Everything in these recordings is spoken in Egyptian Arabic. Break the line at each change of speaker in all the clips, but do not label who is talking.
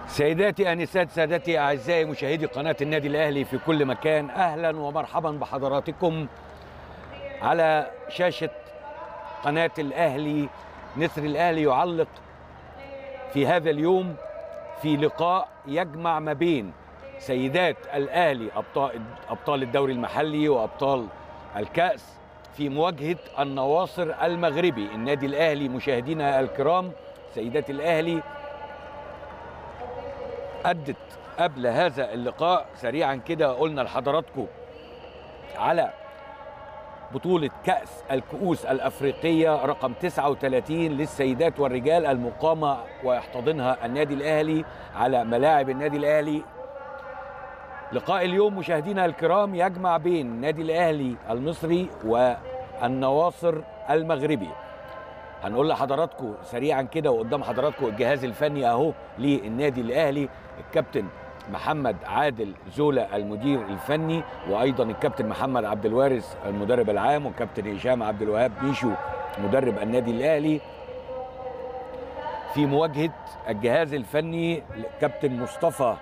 سيداتي انسات سادتي اعزائي مشاهدي قناه النادي الاهلي في كل مكان اهلا ومرحبا بحضراتكم على شاشه قناه الاهلي نسر الاهلي يعلق في هذا اليوم في لقاء يجمع ما بين سيدات الاهلي ابطال ابطال الدوري المحلي وابطال الكاس في مواجهه النواصر المغربي النادي الاهلي مشاهدينا الكرام سيدات الاهلي أدت قبل هذا اللقاء سريعا كده قلنا لحضراتكم على بطولة كأس الكؤوس الأفريقية رقم 39 للسيدات والرجال المقامة ويحتضنها النادي الأهلي على ملاعب النادي الأهلي لقاء اليوم مشاهدينا الكرام يجمع بين النادي الأهلي المصري والنواصر المغربي هنقول لحضراتكم سريعا كده وقدام حضراتكم الجهاز الفني اهو للنادي الاهلي الكابتن محمد عادل زولا المدير الفني وايضا الكابتن محمد عبد الوارث المدرب العام والكابتن هشام عبد الوهاب بيشو مدرب النادي الاهلي في مواجهه الجهاز الفني الكابتن مصطفى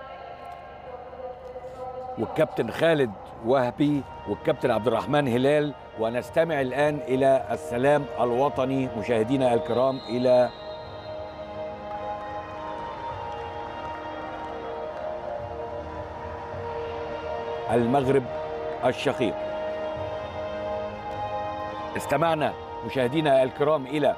والكابتن خالد وهبي والكابتن عبد الرحمن هلال ونستمع الآن إلى السلام الوطني مشاهدينا الكرام إلى المغرب الشقيق استمعنا مشاهدينا الكرام إلى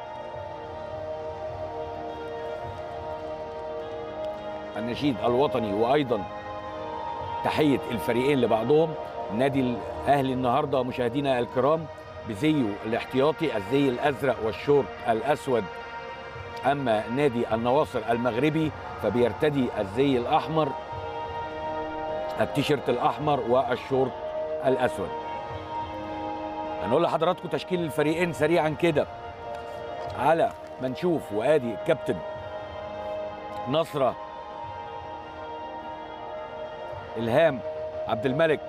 النشيد الوطني وأيضا تحية الفريقين لبعضهم النادي الاهلي النهارده مشاهدينا الكرام بزيه الاحتياطي الزي الازرق والشورت الاسود اما نادي النواصر المغربي فبيرتدي الزي الاحمر التيشيرت الاحمر والشورت الاسود هنقول لحضراتكم تشكيل الفريقين سريعا كده على ما نشوف وادي الكابتن نصره الهام عبد الملك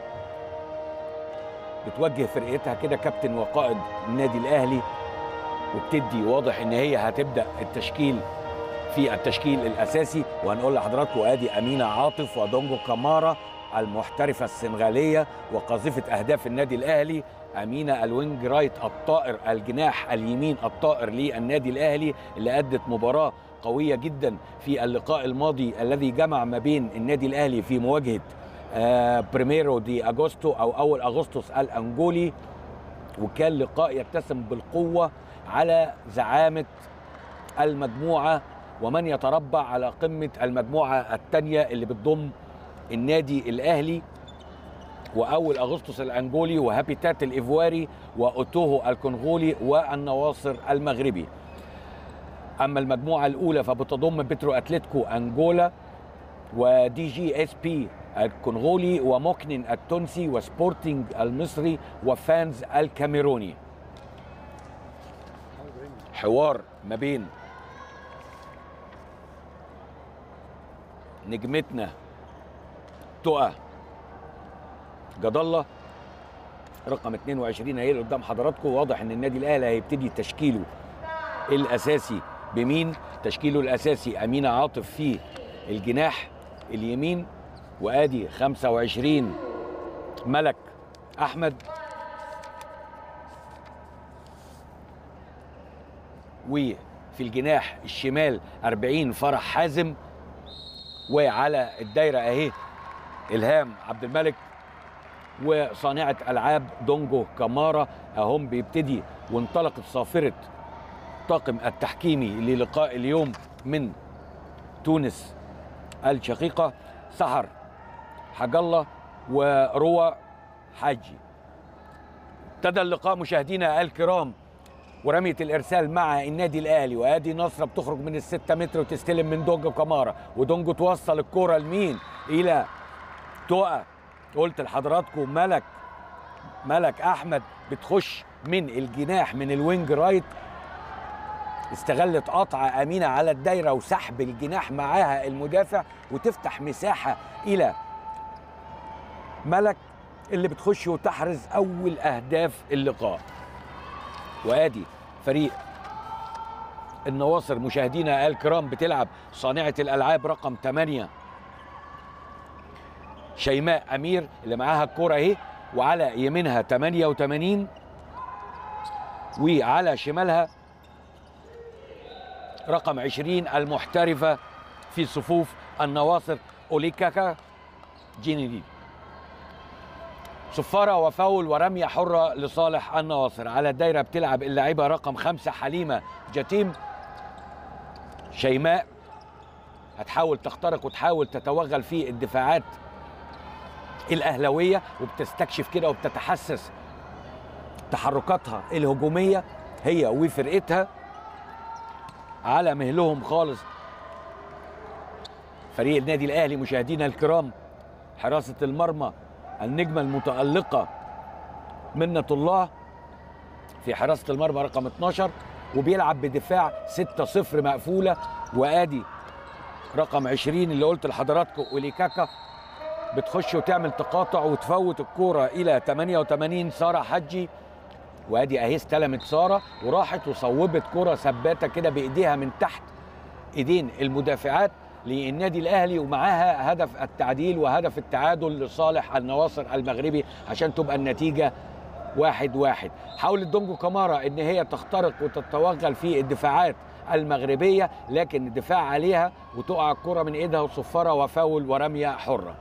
بتوجه فرقتها كده كابتن وقائد النادي الاهلي وبتدي واضح ان هي هتبدا التشكيل في التشكيل الاساسي وهنقول لحضراتكم ادي امينه عاطف ودونجو كامارا المحترفه السنغاليه وقاذفه اهداف النادي الاهلي امينه الوينج رايت الطائر الجناح اليمين الطائر للنادي الاهلي اللي ادت مباراه قويه جدا في اللقاء الماضي الذي جمع ما بين النادي الاهلي في مواجهه آه بريميرو دي اغوستو او اول اغسطس الانجولي وكان لقاء يتسم بالقوه على زعامه المجموعه ومن يتربع على قمه المجموعه الثانيه اللي بتضم النادي الاهلي واول اغسطس الانجولي وهابيتات الايفواري واوتوهو الكونغولي والنواصر المغربي اما المجموعه الاولى فبتضم بترو اتلتيكو انجولا ودي جي اس بي الكونغولي وموكنين التونسي وسبورتينج المصري وفانز الكاميروني حوار ما بين نجمتنا تقى جد الله رقم 22 هي اللي قدام حضراتكم واضح ان النادي الاهلي هيبتدي تشكيله الاساسي بمين تشكيله الاساسي امينه عاطف في الجناح اليمين وادي 25 ملك احمد وفي الجناح الشمال 40 فرح حازم وعلى الدايره اهي الهام عبد الملك وصانعه العاب دونجو كامارا اهم بيبتدي وانطلقت صافره الطاقم التحكيمي للقاء اليوم من تونس الشقيقه سحر حاج الله وروى حاجي ابتدى اللقاء مشاهدينا الكرام ورمية الإرسال مع النادي الأهلي وأدي نصرة بتخرج من الستة متر وتستلم من دونجو كمارا ودونجو توصل الكرة لمين إلى تقى قلت لحضراتكم ملك ملك أحمد بتخش من الجناح من الوينج رايت استغلت قطع أمينة على الدايرة وسحب الجناح معاها المدافع وتفتح مساحة إلى ملك اللي بتخش وتحرز أول أهداف اللقاء وادي فريق النواصر مشاهدينا الكرام بتلعب صانعه الالعاب رقم 8 شيماء امير اللي معاها الكوره اهي وعلى يمينها 88 وعلى شمالها رقم 20 المحترفه في صفوف النواصر اوليكاكا جينيدي صفارة وفاول ورمية حرة لصالح النواصر على الدايرة بتلعب اللاعبة رقم خمسة حليمة جتيم شيماء هتحاول تخترق وتحاول تتوغل في الدفاعات الأهلوية وبتستكشف كده وبتتحسس تحركاتها الهجومية هي وفرقتها على مهلهم خالص فريق النادي الأهلي مشاهدينا الكرام حراسة المرمى النجمة المتألقة منة الله في حراسة المرمى رقم 12 وبيلعب بدفاع 6-0 مقفولة وادي رقم 20 اللي قلت لحضراتكم اوليكاكا بتخش وتعمل تقاطع وتفوت الكورة إلى 88 سارة حجي وادي اهي استلمت سارة وراحت وصوبت كرة ثباتة كده بإيديها من تحت إيدين المدافعات للنادي الاهلي ومعاها هدف التعديل وهدف التعادل لصالح النواصر المغربي عشان تبقى النتيجه واحد واحد حاولت دونجو كامارا ان هي تخترق وتتوغل في الدفاعات المغربيه لكن الدفاع عليها وتقع الكره من ايدها وصفاره وفاول ورميه حره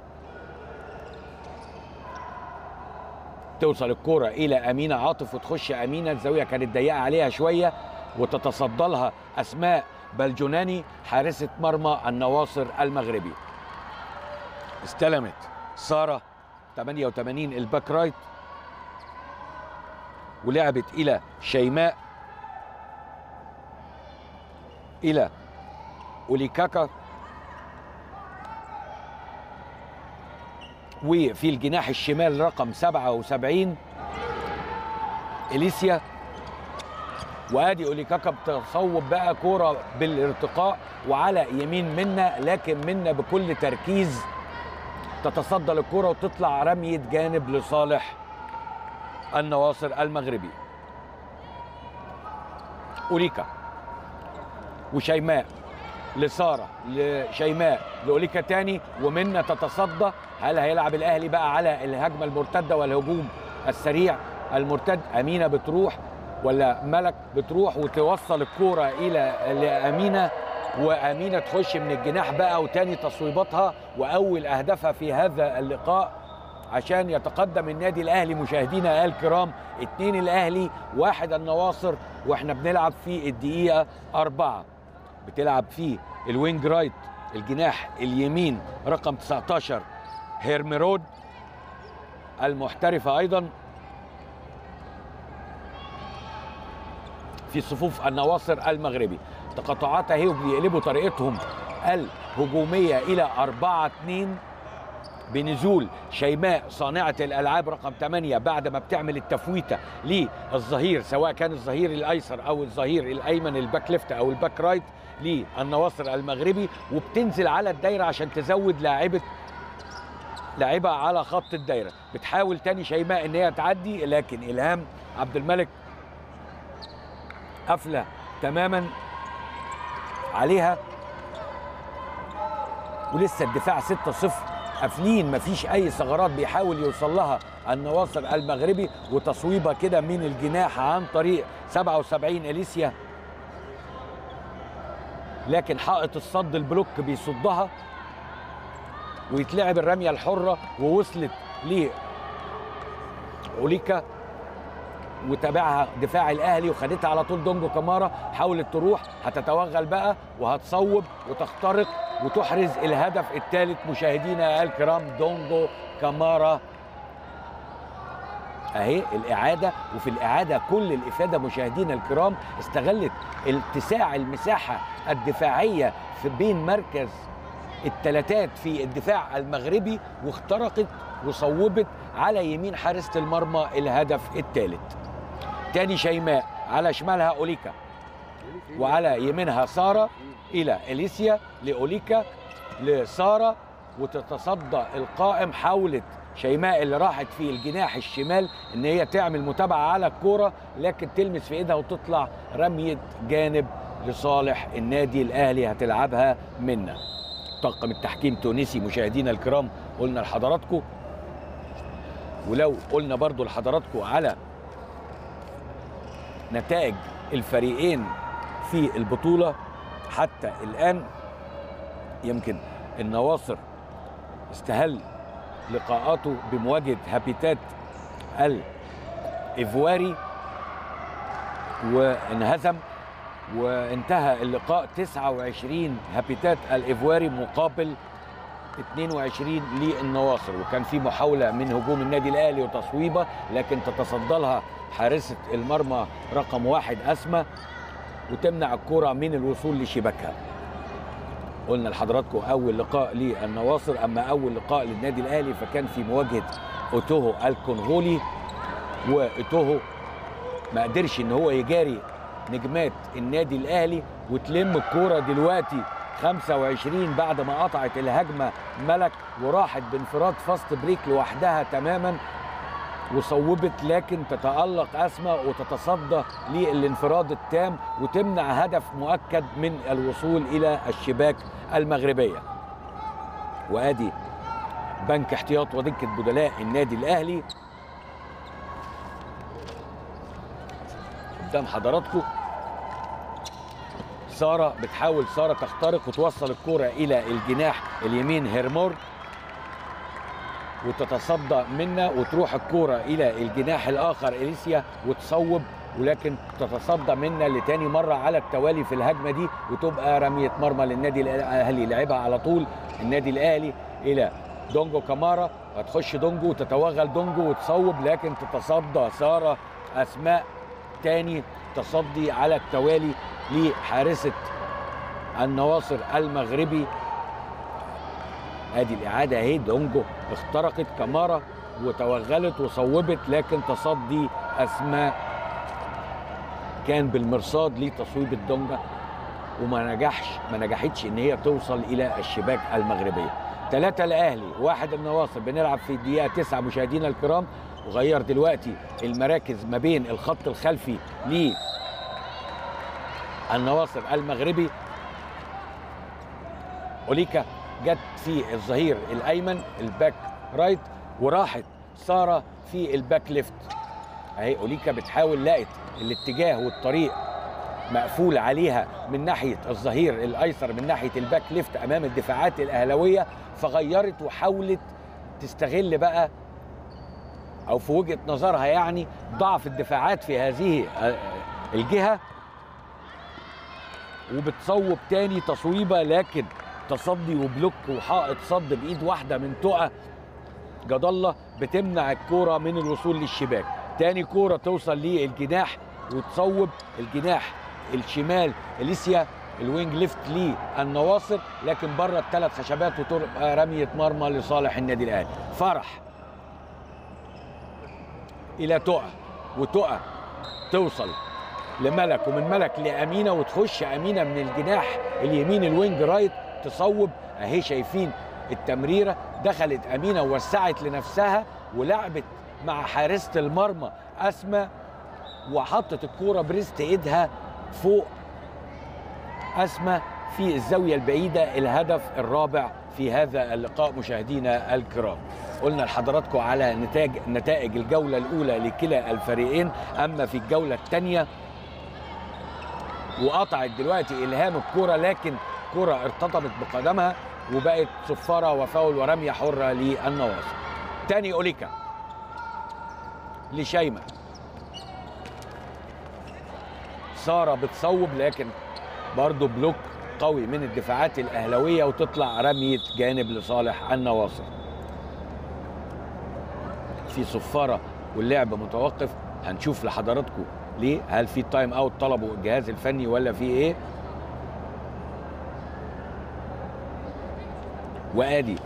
توصل الكرة إلى أمينة عاطف وتخش أمينة الزاوية كانت ضيقة عليها شوية وتتصدى لها أسماء بلجناني حارسة مرمى النواصر المغربي استلمت سارة 88 الباك رايت ولعبت إلى شيماء إلى أوليكاكا وفي الجناح الشمال رقم 77 إليسيا وادي اوليكاكا بتصوب بقى كوره بالارتقاء وعلى يمين منا لكن منا بكل تركيز تتصدى للكوره وتطلع رميه جانب لصالح النواصر المغربي اوليكا وشيماء لساره لشيماء لاوليكا تاني ومنا تتصدى هل هيلعب الاهلي بقى على الهجمه المرتده والهجوم السريع المرتد امينه بتروح ولا ملك بتروح وتوصل الكوره الى لامينه وامينه تخش من الجناح بقى وتاني تصويباتها واول اهدافها في هذا اللقاء عشان يتقدم النادي الاهلي مشاهدينا الكرام اتنين الاهلي واحد النواصر واحنا بنلعب في الدقيقه أربعة بتلعب في الوينج رايت الجناح اليمين رقم 19 هيرميرود المحترفه ايضا في صفوف النواصر المغربي تقاطعات اهي وبيقلبوا طريقتهم الهجوميه الى 4 2 بنزول شيماء صانعة الألعاب رقم 8 بعد ما بتعمل التفويتة للظهير سواء كان الظهير الأيسر أو الظهير الأيمن الباك ليفت أو الباك رايت للنواصر المغربي وبتنزل على الدايرة عشان تزود لاعبة لاعبة على خط الدايرة بتحاول تاني شيماء ان هي تعدي لكن إلهام عبد الملك قافله تماما عليها ولسه الدفاع 6-0 قافلين مفيش اي ثغرات بيحاول يوصل لها النواصر المغربي وتصويبه كده من الجناح عن طريق 77 اليسيا لكن حائط الصد البلوك بيصدها ويتلعب الرميه الحره ووصلت ل اوليكا وتابعها دفاع الاهلي وخدتها على طول دونجو كامارا حاولت تروح هتتوغل بقى وهتصوب وتخترق وتحرز الهدف الثالث مشاهدينا الكرام دونجو كامارا اهي الاعاده وفي الاعاده كل الافاده مشاهدينا الكرام استغلت اتساع المساحه الدفاعيه في بين مركز الثلاثات في الدفاع المغربي واخترقت وصوبت على يمين حارسه المرمى الهدف الثالث تاني شيماء على شمالها اوليكا وعلى يمينها ساره الى اليسيا لاوليكا لساره وتتصدى القائم حاولت شيماء اللي راحت في الجناح الشمال ان هي تعمل متابعه على الكوره لكن تلمس في ايدها وتطلع رميه جانب لصالح النادي الاهلي هتلعبها منا طاقم التحكيم تونسي مشاهدينا الكرام قلنا لحضراتكم ولو قلنا برضو لحضراتكم على نتائج الفريقين في البطولة حتى الآن يمكن النواصر استهل لقاءاته بمواجهة هابيتات الإيفواري وانهزم وانتهى اللقاء 29 هابيتات الإيفواري مقابل 22 للنواصر وكان في محاولة من هجوم النادي الأهلي وتصويبة لكن تتصدى لها حارسة المرمى رقم واحد أسمى وتمنع الكرة من الوصول لشباكها قلنا لحضراتكم أول لقاء للنواصر أما أول لقاء للنادي الأهلي فكان في مواجهة أوتوهو الكونغولي وأوتوهو ما قدرش إن هو يجاري نجمات النادي الأهلي وتلم الكرة دلوقتي 25 بعد ما قطعت الهجمة ملك وراحت بانفراد فاست بريك لوحدها تماما وصوبت لكن تتألق أسمى وتتصدى للانفراد التام وتمنع هدف مؤكد من الوصول إلى الشباك المغربية وادي بنك احتياط ودكة بدلاء النادي الأهلي قدام حضراتكم سارة بتحاول سارة تخترق وتوصل الكرة إلى الجناح اليمين هيرمور وتتصدى منا وتروح الكرة إلى الجناح الآخر إليسيا وتصوب ولكن تتصدى منا لتاني مرة على التوالي في الهجمة دي وتبقى رمية مرمى للنادي الأهلي لعبها على طول النادي الأهلي إلى دونجو كامارا هتخش دونجو وتتوغل دونجو وتصوب لكن تتصدى سارة أسماء تاني تصدي على التوالي لحارسة النواصر المغربي ادي الاعاده اهي دونجو اخترقت كمارة وتوغلت وصوبت لكن تصدي اسماء كان بالمرصاد لتصويب الدونجا وما نجحش ما نجحتش ان هي توصل الى الشباك المغربيه ثلاثة الاهلي واحد النواصر بنلعب في الدقيقه تسعة مشاهدينا الكرام وغير دلوقتي المراكز ما بين الخط الخلفي ل النواصر المغربي اوليكا جت في الظهير الايمن الباك رايت وراحت ساره في الباك ليفت اهي اوليكا بتحاول لقت الاتجاه والطريق مقفول عليها من ناحيه الظهير الايسر من ناحيه الباك ليفت امام الدفاعات الاهلاويه فغيرت وحاولت تستغل بقى او في وجهه نظرها يعني ضعف الدفاعات في هذه الجهه وبتصوب تاني تصويبه لكن تصدي وبلوك وحائط صد بايد واحده من تقى جد الله بتمنع الكوره من الوصول للشباك تاني كوره توصل للجناح وتصوب الجناح الشمال اليسيا الوينج ليفت للنواصر لكن بره الثلاث خشبات وتبقى رميه مرمى لصالح النادي الاهلي فرح الى تقى وتقى توصل لملك ومن ملك لامينه وتخش امينه من الجناح اليمين الوينج رايت تصوب اهي شايفين التمريره دخلت امينه ووسعت لنفسها ولعبت مع حارسه المرمى اسمى وحطت الكوره بريست ايدها فوق اسمى في الزاويه البعيده الهدف الرابع في هذا اللقاء مشاهدينا الكرام قلنا لحضراتكم على نتاج نتائج الجوله الاولى لكلا الفريقين اما في الجوله الثانيه وقطعت دلوقتي الهام الكوره لكن كرة ارتطمت بقدمها وبقت صفارة وفاول ورمية حرة للنواصر تاني أوليكا لشيمة سارة بتصوب لكن برضو بلوك قوي من الدفاعات الأهلوية وتطلع رمية جانب لصالح النواصر في صفارة واللعب متوقف هنشوف لحضراتكم ليه هل في تايم اوت طلبه الجهاز الفني ولا في ايه وادي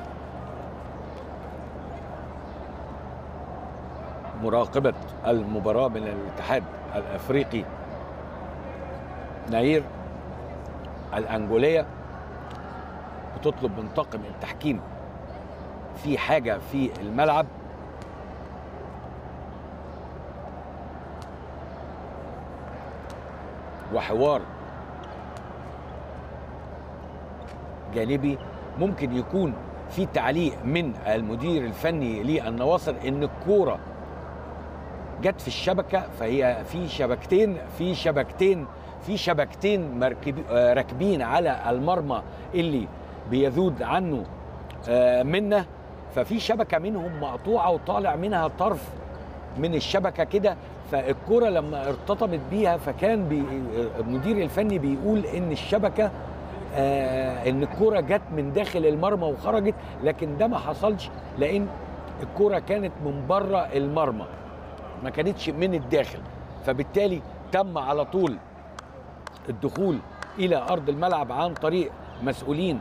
مراقبة المباراة من الاتحاد الافريقي ناير الانجولية بتطلب من طاقم التحكيم في حاجة في الملعب وحوار جانبي ممكن يكون في تعليق من المدير الفني للنواصر ان الكوره جت في الشبكه فهي في شبكتين في شبكتين في شبكتين مركب آه، راكبين على المرمى اللي بيذود عنه آه، منا ففي شبكه منهم مقطوعه وطالع منها طرف من الشبكه كده فالكرة لما ارتطمت بيها فكان بي المدير الفني بيقول ان الشبكه آه ان الكرة جت من داخل المرمى وخرجت لكن ده ما حصلش لان الكرة كانت من بره المرمى ما كانتش من الداخل فبالتالي تم على طول الدخول الى ارض الملعب عن طريق مسؤولين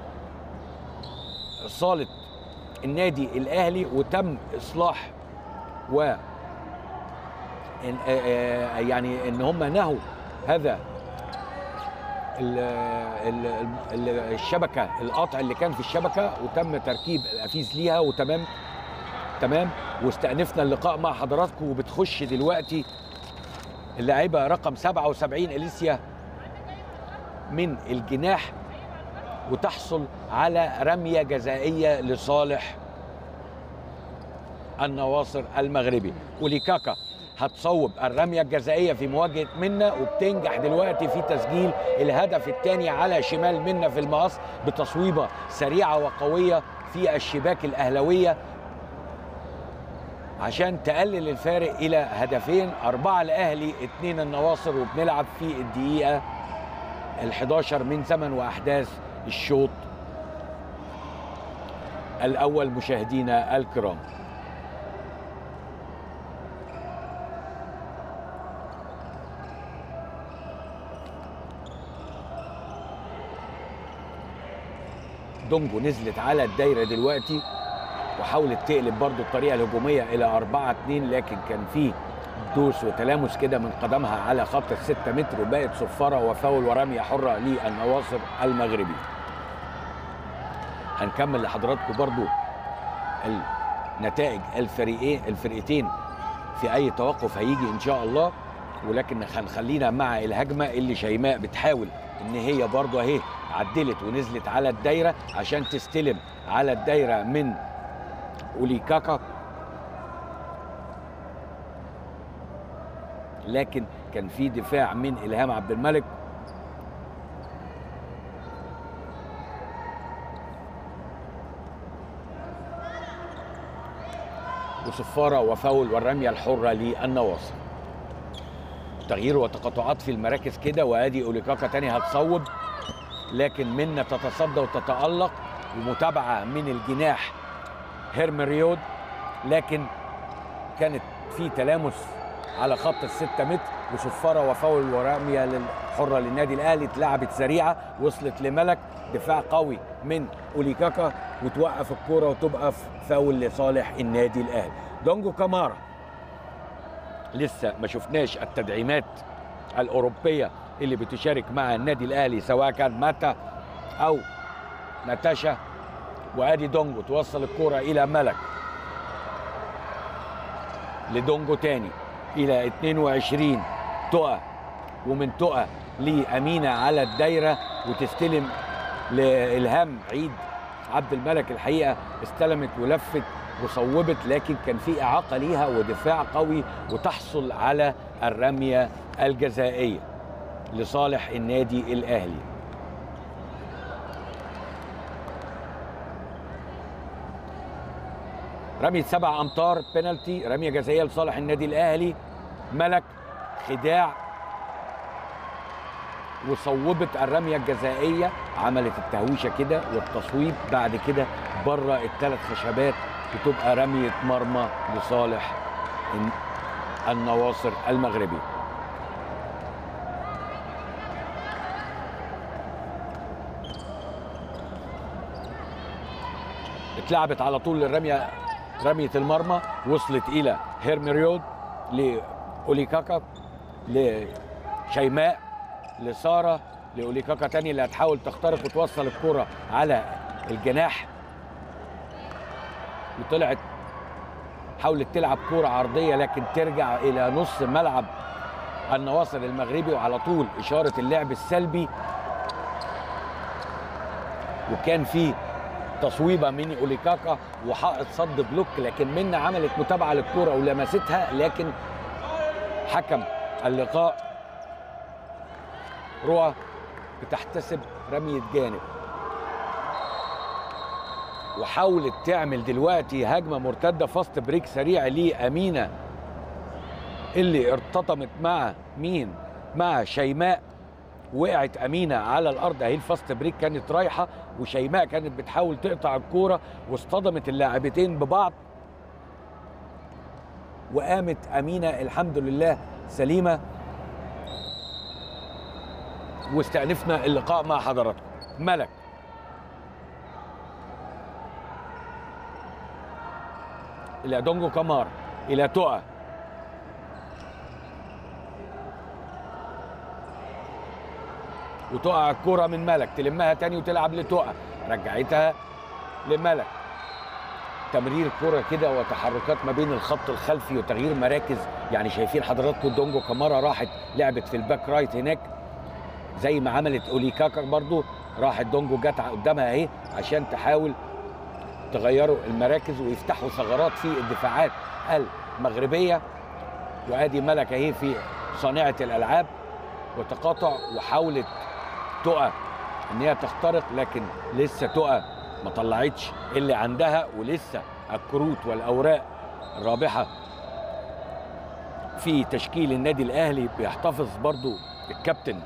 صاله النادي الاهلي وتم اصلاح و إن- آه، آه، يعني ان هم نهوا هذا ال- ال- ال- الشبكه القطع اللي كان في الشبكه وتم تركيب الافيز ليها وتمام تمام واستأنفنا اللقاء مع حضراتكم وبتخش دلوقتي اللاعبة رقم 77 إليسيا من الجناح وتحصل على رمية جزائية لصالح النواصر المغربي وليكاكا هتصوب الرمية الجزائية في مواجهة منا وبتنجح دلوقتي في تسجيل الهدف الثاني على شمال منا في المقص بتصويبة سريعة وقوية في الشباك الأهلوية عشان تقلل الفارق إلى هدفين أربعة الأهلي اتنين النواصر وبنلعب في الدقيقة ال11 من زمن وأحداث الشوط الأول مشاهدينا الكرام دونجو نزلت على الدايره دلوقتي وحاولت تقلب برضو الطريقه الهجوميه الى 4 2 لكن كان في دوس وتلامس كده من قدمها على خط الستة متر وبقت صفاره وفاول ورميه حره للنواصر المغربي هنكمل لحضراتكم برضو النتائج الفريقين الفرقتين في اي توقف هيجي ان شاء الله ولكن هنخلينا مع الهجمه اللي شيماء بتحاول ان هي برضو اهي عدلت ونزلت على الدايره عشان تستلم على الدايره من اوليكاكا لكن كان في دفاع من الهام عبد الملك وصفاره وفاول والرميه الحره للنواصر تغيير وتقاطعات في المراكز كده وادي اوليكاكا تاني هتصوب لكن منا تتصدى وتتالق ومتابعه من الجناح هيرمريود لكن كانت في تلامس على خط الستة متر وصفارة وفاول ورمية للحرة للنادي الأهلي اتلعبت سريعة وصلت لملك دفاع قوي من أوليكاكا وتوقف الكرة وتبقى فاول لصالح النادي الأهلي دونجو كامارا لسه ما شفناش التدعيمات الأوروبية اللي بتشارك مع النادي الأهلي سواء كان ماتا أو ناتاشا وادي دونجو توصل الكرة إلى ملك لدونجو تاني إلى 22 تقى ومن تقى لأمينة على الدايرة وتستلم لإلهام عيد عبد الملك الحقيقة استلمت ولفت وصوبت لكن كان في إعاقة ليها ودفاع قوي وتحصل على الرمية الجزائية لصالح النادي الأهلي رمية سبع أمتار بينالتي رمية جزائية لصالح النادي الأهلي ملك خداع وصوبت الرمية الجزائية عملت التهويشة كده والتصويب بعد كده بره الثلاث خشبات بتبقى رمية مرمى لصالح النواصر المغربي اتلعبت على طول الرمية رمية المرمى وصلت إلى هيرميريود لأوليكاكا لشيماء لسارة لأوليكاكا تاني اللي هتحاول تخترق وتوصل الكرة على الجناح وطلعت حاولت تلعب كرة عرضية لكن ترجع إلى نص ملعب النواصر المغربي وعلى طول إشارة اللعب السلبي وكان في تصويبه من اوليكاكا وحائط صد بلوك لكن منا عملت متابعه للكره ولمستها لكن حكم اللقاء روى بتحتسب رميه جانب وحاولت تعمل دلوقتي هجمه مرتده فاست بريك سريع لامينه اللي ارتطمت مع مين مع شيماء وقعت امينه على الارض اهي الفاست بريك كانت رايحه وشيماء كانت بتحاول تقطع الكوره واصطدمت اللاعبتين ببعض وقامت امينه الحمد لله سليمه واستأنفنا اللقاء مع حضراتكم ملك الى دونجو كامار الى تقى وتقع الكرة من ملك تلمها تاني وتلعب لتقى رجعتها لملك تمرير كرة كده وتحركات ما بين الخط الخلفي وتغيير مراكز يعني شايفين حضراتكم دونجو كامارا راحت لعبت في الباك رايت هناك زي ما عملت اوليكاكا برضو راحت دونجو جت قدامها اهي عشان تحاول تغيروا المراكز ويفتحوا ثغرات في الدفاعات المغربيه وادي ملك اهي في صانعه الالعاب وتقاطع وحاولت تقى ان هي تخترق لكن لسه تقى ما طلعتش اللي عندها ولسه الكروت والاوراق الرابحه في تشكيل النادي الاهلي بيحتفظ برضو الكابتن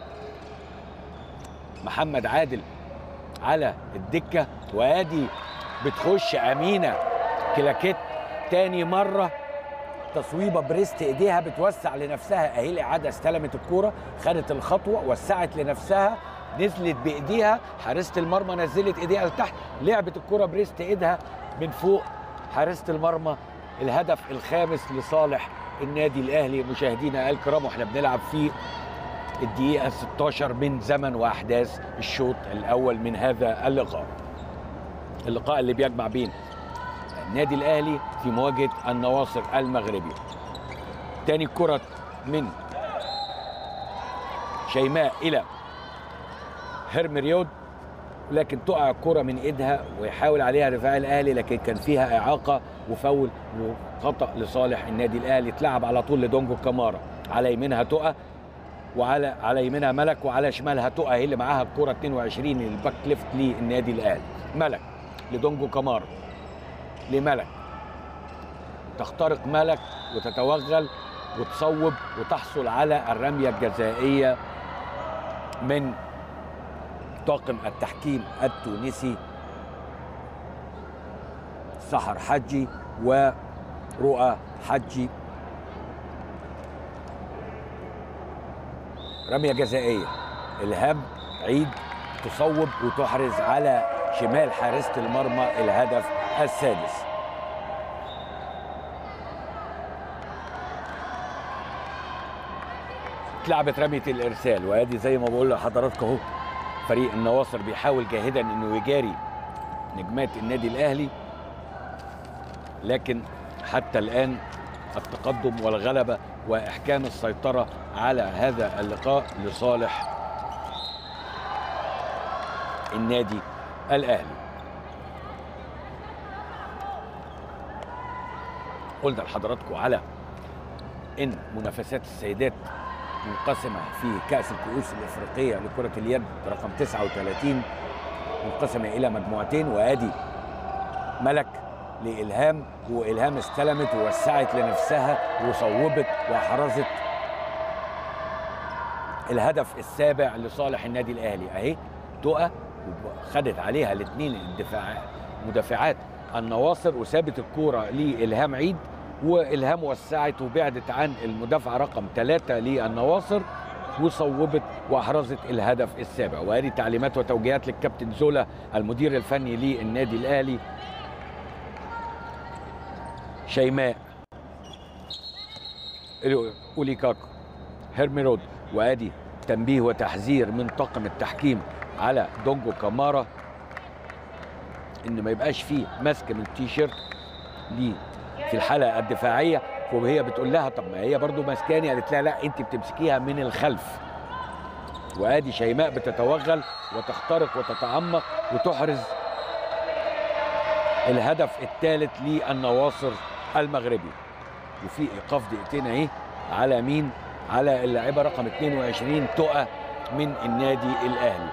محمد عادل على الدكه وادي بتخش امينه كلاكيت تاني مره تصويبه بريست ايديها بتوسع لنفسها اهي الاعاده استلمت الكوره خدت الخطوه وسعت لنفسها نزلت بايديها حارسه المرمى نزلت ايديها لتحت لعبت الكوره بريست ايدها من فوق حارسه المرمى الهدف الخامس لصالح النادي الاهلي مشاهدينا الكرام واحنا بنلعب في الدقيقه 16 من زمن واحداث الشوط الاول من هذا اللقاء اللقاء اللي بيجمع بين النادي الاهلي في مواجهه النواصر المغربي تاني كرة من شيماء الى هرمريود لكن تقع الكرة من ايدها ويحاول عليها دفاع الاهلي لكن كان فيها اعاقة وفول وخطأ لصالح النادي الاهلي اتلعب على طول لدونجو كامارا على يمينها تقى وعلى على يمينها ملك وعلى شمالها تقى هي اللي معاها الكرة 22 الباك ليفت للنادي الاهلي ملك لدونجو كامارا لملك تخترق ملك وتتوغل وتصوب وتحصل على الرمية الجزائية من طاقم التحكيم التونسي سحر حجي ورؤى حجي رمية جزائية الهام عيد تصوب وتحرز على شمال حارسة المرمى الهدف السادس اتلعبت رمية الإرسال وادي زي ما بقول لحضراتكم اهو فريق النواصر بيحاول جاهدا انه يجاري نجمات النادي الاهلي لكن حتى الان التقدم والغلبه واحكام السيطره على هذا اللقاء لصالح النادي الاهلي قلنا لحضراتكم على ان منافسات السيدات منقسمه في كاس الكؤوس الافريقيه لكره اليد رقم 39 منقسمه الى مجموعتين وادي ملك لالهام والهام استلمت ووسعت لنفسها وصوبت واحرزت الهدف السابع لصالح النادي الاهلي اهي تقى خدت عليها الاثنين الدفاع مدافعات النواصر وسابت الكوره لالهام عيد والهام وسعت وبعدت عن المدافع رقم ثلاثة للنواصر وصوبت واحرزت الهدف السابع وهذه تعليمات وتوجيهات للكابتن زولا المدير الفني للنادي الاهلي شيماء اوليكاكو هيرميرود وادي تنبيه وتحذير من طاقم التحكيم على دونجو كامارا ان ما يبقاش فيه ماسك من التيشيرت ليه في الحلقه الدفاعيه وهي بتقول لها طب ما هي برضو ماسكاني قالت لها لا انت بتمسكيها من الخلف وادي شيماء بتتوغل وتخترق وتتعمق وتحرز الهدف الثالث للنواصر المغربي وفي ايقاف دقيقتين اهي على مين على اللاعبه رقم 22 تقى من النادي الاهلي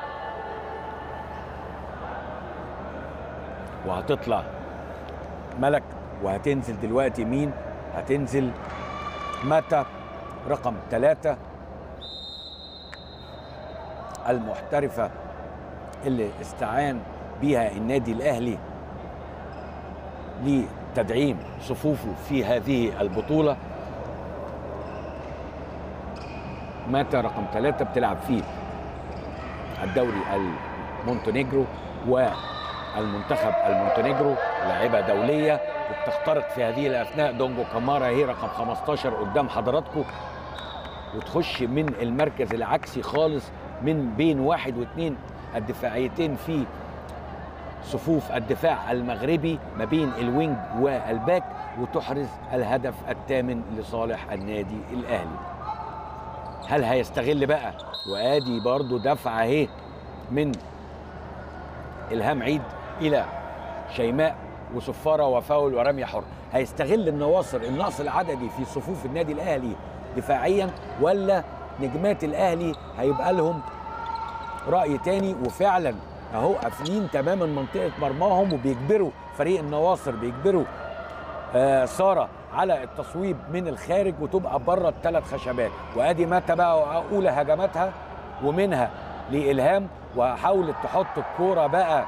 وهتطلع ملك وهتنزل دلوقتي مين هتنزل متى رقم ثلاثة المحترفة اللي استعان بها النادي الأهلي لتدعيم صفوفه في هذه البطولة متى رقم ثلاثة بتلعب فيه الدوري المونتينيجرو والمنتخب المونتينيجرو لاعبة دولية وبتخترق في هذه الأثناء دونجو كامارا هي رقم 15 قدام حضراتكم وتخش من المركز العكسي خالص من بين واحد واثنين الدفاعيتين في صفوف الدفاع المغربي ما بين الوينج والباك وتحرز الهدف الثامن لصالح النادي الاهلي هل هيستغل بقى وادي برضو دفعه اهي من الهام عيد الى شيماء وصفاره وفاول ورميه حر هيستغل النواصر النقص العددي في صفوف النادي الاهلي دفاعيا ولا نجمات الاهلي هيبقى لهم راي تاني وفعلا اهو قافلين تماما منطقه مرماهم وبيجبروا فريق النواصر بيجبروا آه ساره على التصويب من الخارج وتبقى بره الثلاث خشبات وادي متى بقى اولى هجماتها ومنها لالهام وحاولت تحط الكوره بقى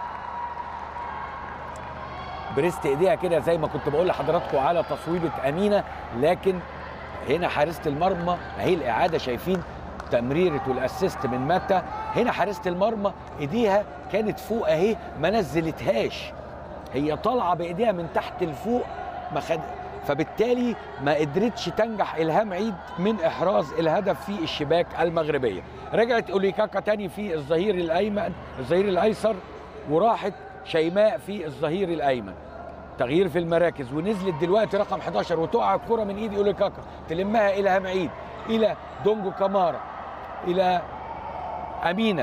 بريست ايديها كده زي ما كنت بقول لحضراتكم على تصويبه امينه لكن هنا حارسه المرمى اهي الاعاده شايفين تمريره والاسيست من متى هنا حارسه المرمى ايديها كانت فوق اهي ما نزلتهاش هي طالعه بايديها من تحت لفوق ما خد فبالتالي ما قدرتش تنجح الهام عيد من احراز الهدف في الشباك المغربيه رجعت اوليكاكا تاني في الظهير الايمن الظهير الايسر وراحت شيماء في الظهير الايمن تغيير في المراكز ونزلت دلوقتي رقم 11 وتقع الكره من ايد اوليكاكا تلمها الى هام عيد الى دونجو كامارا الى امينه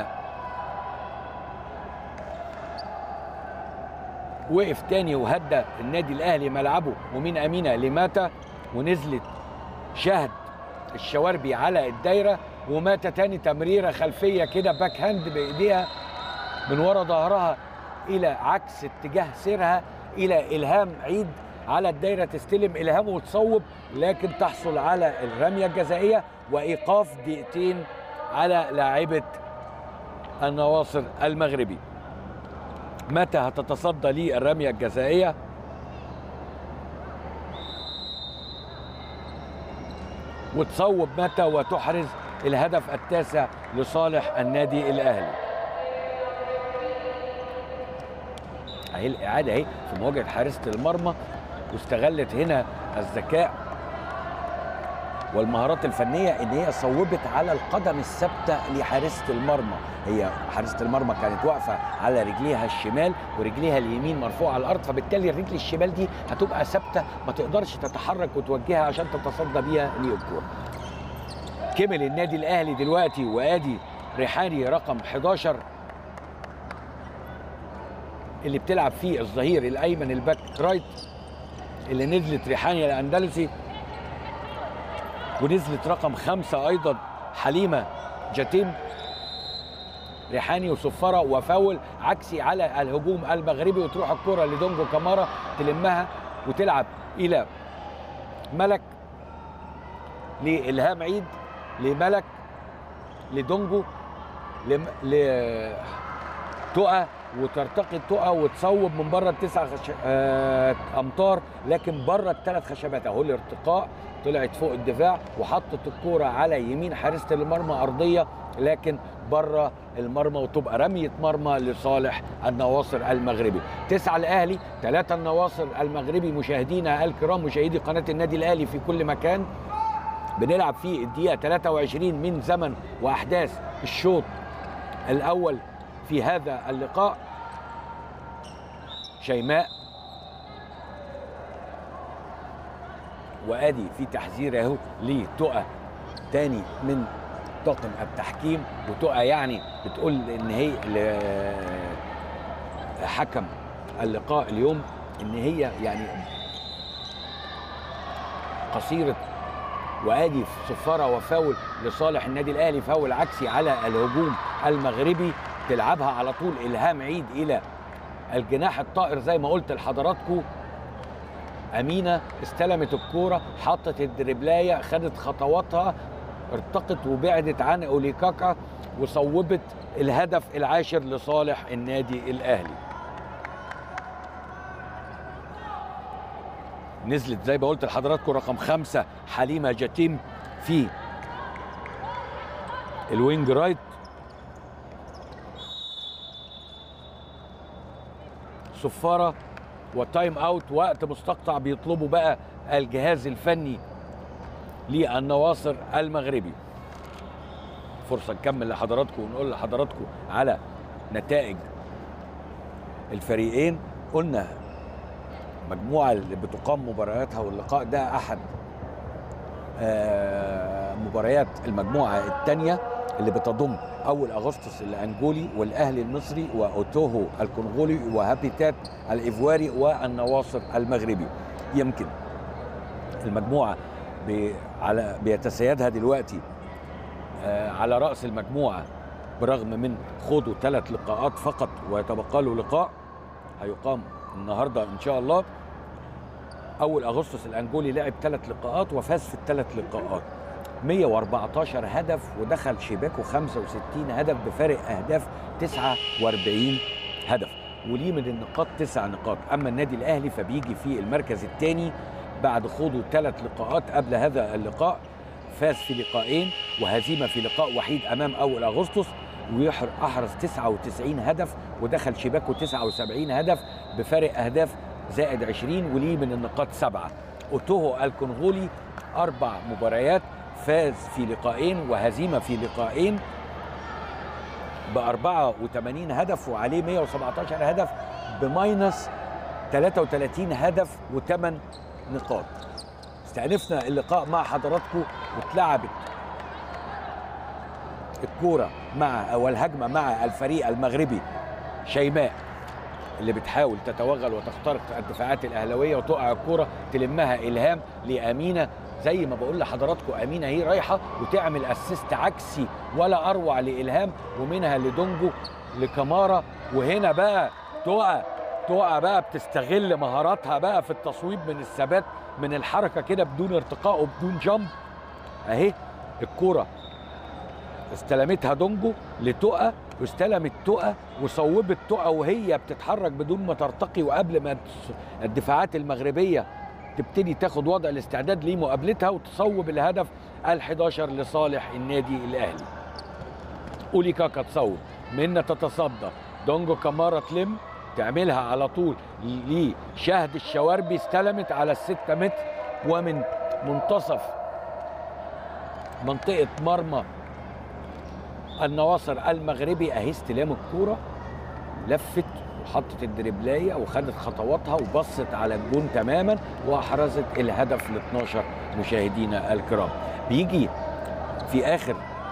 وقف تاني وهدى النادي الاهلي ملعبه ومين امينه لماتا ونزلت شهد الشواربي على الدايره وماتا تاني تمريره خلفيه كده باك هاند بايديها من ورا ظهرها الى عكس اتجاه سيرها الى الهام عيد على الدايره تستلم الهام وتصوب لكن تحصل على الرميه الجزائيه وايقاف دقيقتين على لاعبه النواصر المغربي متى هتتصدى للرميه الجزائيه وتصوب متى وتحرز الهدف التاسع لصالح النادي الاهلي اهي الاعاده اهي في مواجهه حارسه المرمى واستغلت هنا الذكاء والمهارات الفنيه ان هي صوبت على القدم الثابته لحارسه المرمى هي حارسه المرمى كانت واقفه على رجليها الشمال ورجليها اليمين مرفوعه على الارض فبالتالي الرجل الشمال دي هتبقى ثابته ما تقدرش تتحرك وتوجهها عشان تتصدى بيها للكوره كمل النادي الاهلي دلوقتي وادي ريحاني رقم 11 اللي بتلعب فيه الظهير الايمن الباك رايت اللي نزلت ريحاني الاندلسي ونزلت رقم خمسة أيضا حليمة جاتيم ريحاني وصفرة وفاول عكسي على الهجوم المغربي وتروح الكرة لدونجو كامارا تلمها وتلعب إلى ملك لإلهام عيد لملك لدونجو لم... ل تقى وترتقي تقى وتصوب من بره التسع خش... آه... امتار لكن بره الثلاث خشبات اهو الارتقاء طلعت فوق الدفاع وحطت الكوره على يمين حارسه المرمى ارضيه لكن بره المرمى وتبقى رميه مرمى لصالح النواصر المغربي تسعة الاهلي ثلاثة النواصر المغربي مشاهدينا الكرام مشاهدي قناه النادي الاهلي في كل مكان بنلعب في الدقيقه 23 من زمن واحداث الشوط الاول في هذا اللقاء شيماء وادي في تحذير اهو لتقى تاني من طاقم التحكيم وتقى يعني بتقول ان هي حكم اللقاء اليوم ان هي يعني قصيره وادي صفاره وفاول لصالح النادي الاهلي فاول عكسي على الهجوم المغربي تلعبها على طول الهام عيد الى الجناح الطائر زي ما قلت لحضراتكم امينه استلمت الكوره حطت الدربلايه خدت خطواتها ارتقت وبعدت عن اوليكاكا وصوبت الهدف العاشر لصالح النادي الاهلي نزلت زي ما قلت لحضراتكم رقم خمسة حليمة جتيم في الوينج رايت صفارة وتايم اوت وقت مستقطع بيطلبوا بقى الجهاز الفني للنواصر المغربي فرصة نكمل لحضراتكم ونقول لحضراتكم على نتائج الفريقين قلنا مجموعة اللي بتقام مبارياتها واللقاء ده أحد مباريات المجموعة الثانية اللي بتضم أول أغسطس الأنجولي والأهلي المصري وأوتوهو الكونغولي وهابيتات الإيفواري والنواصر المغربي يمكن المجموعة على بيتسيدها دلوقتي على رأس المجموعة برغم من خوضه ثلاث لقاءات فقط ويتبقى له لقاء هيقام النهارده ان شاء الله اول اغسطس الانجولي لعب ثلاث لقاءات وفاز في الثلاث لقاءات 114 هدف ودخل شباكه 65 هدف بفارق اهداف 49 هدف وليه من النقاط تسع نقاط اما النادي الاهلي فبيجي في المركز الثاني بعد خوضه ثلاث لقاءات قبل هذا اللقاء فاز في لقاءين وهزيمه في لقاء وحيد امام اول اغسطس ويحرز 99 هدف ودخل شباكه 79 هدف بفارق اهداف زائد 20 وليه من النقاط سبعه اوتوهو الكونغولي اربع مباريات فاز في لقاءين وهزيمه في لقاءين ب 84 هدف وعليه 117 هدف بماينس 33 هدف وثمان نقاط استأنفنا اللقاء مع حضراتكم واتلعبت الكوره مع او الهجمه مع الفريق المغربي شيماء اللي بتحاول تتوغل وتخترق الدفاعات الاهلاويه وتقع الكوره تلمها الهام لامينه زي ما بقول لحضراتكم امينه هي رايحه وتعمل اسيست عكسي ولا اروع لالهام ومنها لدونجو لكمارا وهنا بقى تقع تقع بقى بتستغل مهاراتها بقى في التصويب من الثبات من الحركه كده بدون ارتقاء وبدون جامب اهي الكوره استلمتها دونجو لتقى واستلمت تقى وصوبت تقى وهي بتتحرك بدون ما ترتقي وقبل ما الدفاعات المغربيه تبتدي تاخد وضع الاستعداد لمقابلتها وتصوب الهدف ال11 لصالح النادي الاهلي اولي كاكا تصوب منا تتصدى دونجو كمارا تلم تعملها على طول لشهد الشواربي استلمت على الستة متر ومن منتصف منطقة مرمى النواصر المغربي اهي استلام الكوره لفت وحطت الدربلايه وخدت خطواتها وبصت على الجون تماما واحرزت الهدف ل 12 مشاهدينا الكرام بيجي في اخر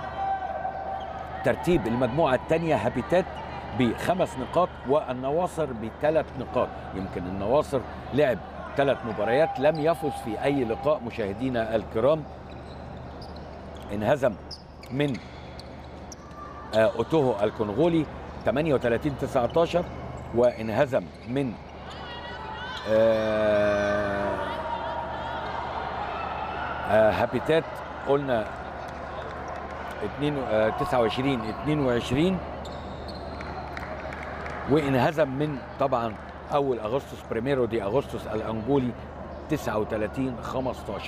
ترتيب المجموعه الثانيه هابيتات بخمس نقاط والنواصر بثلاث نقاط يمكن النواصر لعب ثلاث مباريات لم يفز في اي لقاء مشاهدينا الكرام انهزم من اوتوهو الكونغولي 38 19 وانهزم من هابيتات قلنا 29 22 وانهزم من طبعا اول اغسطس بريميرو دي اغسطس الانجولي 39 15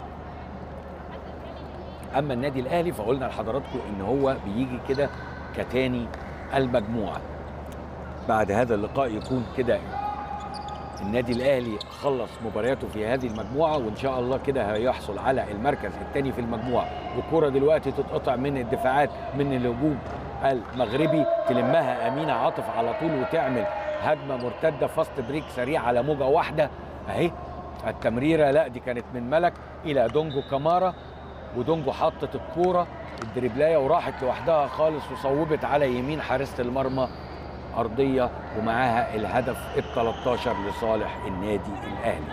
اما النادي الاهلي فقلنا لحضراتكم ان هو بيجي كده كتاني المجموعه بعد هذا اللقاء يكون كده النادي الاهلي خلص مبارياته في هذه المجموعه وان شاء الله كده هيحصل على المركز الثاني في المجموعه والكره دلوقتي تتقطع من الدفاعات من الهجوم المغربي تلمها امينه عاطف على طول وتعمل هجمه مرتده فاست بريك سريع على موجه واحده اهي التمريره لا دي كانت من ملك الى دونجو كامارا ودونجو حطت الكوره الدريبلايه وراحت لوحدها خالص وصوبت على يمين حارسه المرمى ارضيه ومعاها الهدف ال 13 لصالح النادي الاهلي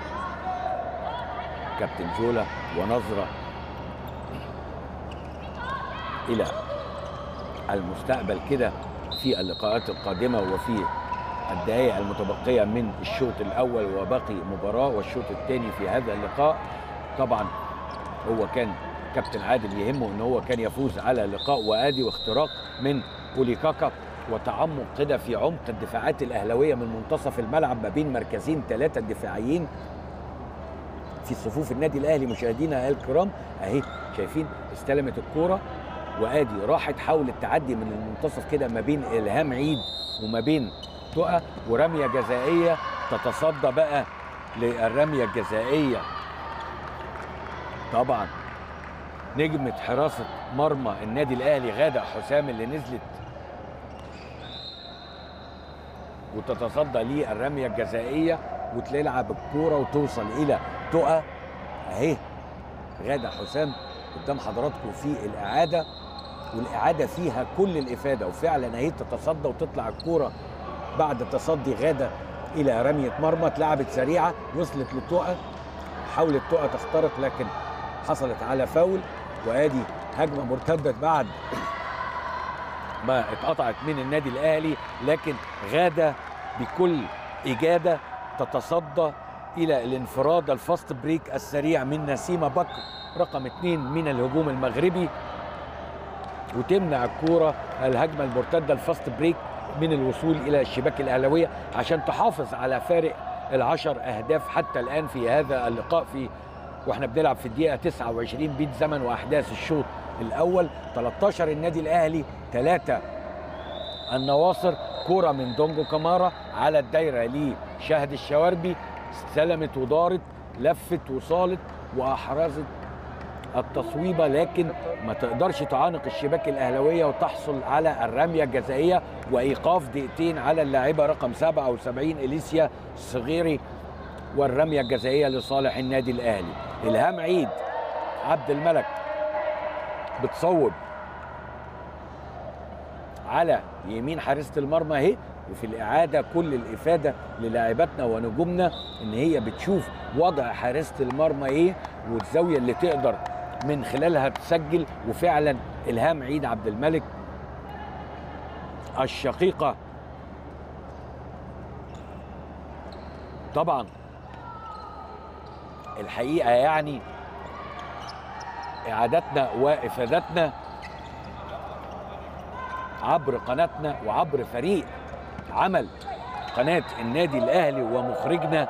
كابتن جولا ونظره الى المستقبل كده في اللقاءات القادمه وفي الدقائق المتبقيه من الشوط الاول وباقي مباراه والشوط الثاني في هذا اللقاء طبعا هو كان كابتن عادل يهمه ان هو كان يفوز على لقاء وادي واختراق من بوليكاكا وتعمق كده في عمق الدفاعات الاهلاويه من منتصف الملعب ما بين مركزين ثلاثه دفاعيين في صفوف النادي الاهلي مشاهدينا الكرام اهي شايفين استلمت الكوره وادي راحت حاولت تعدي من المنتصف كده ما بين الهام عيد وما بين تقى ورميه جزائيه تتصدى بقى للرميه الجزائيه طبعا نجمة حراسة مرمى النادي الأهلي غادة حسام اللي نزلت وتتصدى للرمية الجزائية وتلعب الكورة وتوصل إلى تقى أهي غادة حسام قدام حضراتكم في الإعادة والإعادة فيها كل الإفادة وفعلا أهي تتصدى وتطلع الكورة بعد تصدي غادة إلى رمية مرمى اتلعبت سريعة وصلت لتقى حاولت تقى تخترق لكن حصلت على فاول وادي هجمه مرتده بعد ما اتقطعت من النادي الاهلي لكن غاده بكل اجاده تتصدى الى الانفراد الفاست بريك السريع من نسيمه بكر رقم اثنين من الهجوم المغربي وتمنع الكوره الهجمه المرتده الفاست بريك من الوصول الى الشباك الاهلاويه عشان تحافظ على فارق العشر اهداف حتى الان في هذا اللقاء في واحنا بنلعب في الدقيقه 29 بيت زمن واحداث الشوط الاول 13 النادي الاهلي 3 النواصر كرة من دونجو كمارا على الدايره لشهد الشواربي استلمت ودارت لفت وصالت واحرزت التصويبه لكن ما تقدرش تعانق الشباك الاهلاويه وتحصل على الرميه الجزائيه وايقاف دقيقتين على اللاعبه رقم 77 اليسيا الصغيري والرميه الجزائيه لصالح النادي الاهلي الهام عيد عبد الملك بتصوب على يمين حارسه المرمى اهي وفي الاعاده كل الافاده للاعباتنا ونجومنا ان هي بتشوف وضع حارسه المرمى ايه والزاويه اللي تقدر من خلالها تسجل وفعلا الهام عيد عبد الملك الشقيقه طبعا الحقيقه يعني اعادتنا وافادتنا عبر قناتنا وعبر فريق عمل قناه النادي الاهلي ومخرجنا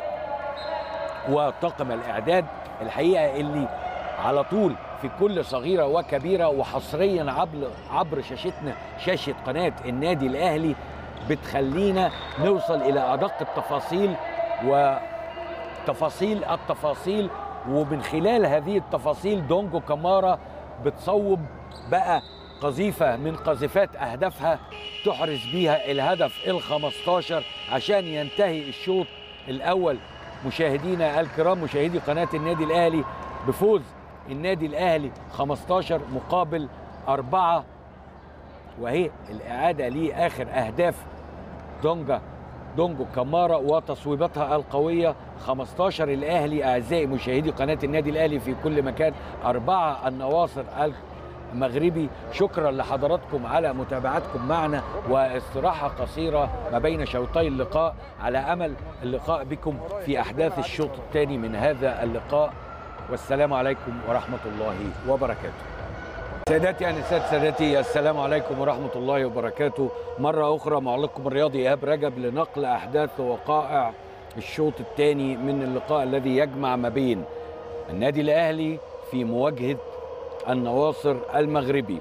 وطاقم الاعداد الحقيقه اللي على طول في كل صغيره وكبيره وحصريا عبر عبر شاشتنا شاشه قناه النادي الاهلي بتخلينا نوصل الى ادق التفاصيل وتفاصيل التفاصيل ومن خلال هذه التفاصيل دونجو كامارا بتصوب بقى قذيفه من قذيفات اهدافها تحرز بيها الهدف ال 15 عشان ينتهي الشوط الاول مشاهدينا الكرام مشاهدي قناه النادي الاهلي بفوز النادي الاهلي 15 مقابل أربعة وهي الإعادة لآخر أهداف دونجا دونجو كامارا وتصويباتها القوية 15 الأهلي أعزائي مشاهدي قناة النادي الأهلي في كل مكان أربعة النواصر المغربي شكرا لحضراتكم على متابعتكم معنا واستراحة قصيرة ما بين شوطي اللقاء على أمل اللقاء بكم في أحداث الشوط الثاني من هذا اللقاء والسلام عليكم ورحمة الله وبركاته سادتي أنسات سادتي السلام عليكم ورحمة الله وبركاته مرة أخرى معلقكم الرياضي إيهاب رجب لنقل أحداث ووقائع الشوط الثاني من اللقاء الذي يجمع ما بين النادي الأهلي في مواجهة النواصر المغربي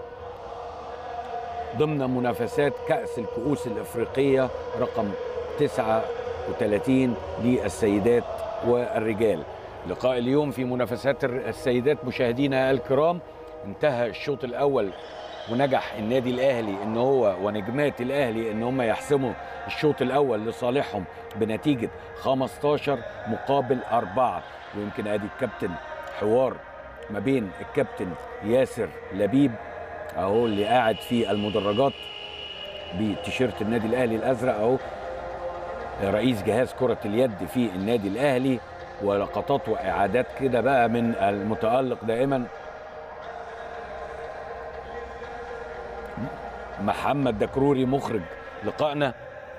ضمن منافسات كأس الكؤوس الإفريقية رقم 39 للسيدات والرجال لقاء اليوم في منافسات السيدات مشاهدينا الكرام انتهى الشوط الاول ونجح النادي الاهلي ان هو ونجمات الاهلي ان هم يحسموا الشوط الاول لصالحهم بنتيجه 15 مقابل أربعة ويمكن ادي الكابتن حوار ما بين الكابتن ياسر لبيب اهو اللي قاعد في المدرجات بتيشيرت النادي الاهلي الازرق اهو رئيس جهاز كرة اليد في النادي الاهلي ولقطات واعادات كده بقى من المتالق دائما محمد دكروري مخرج لقائنا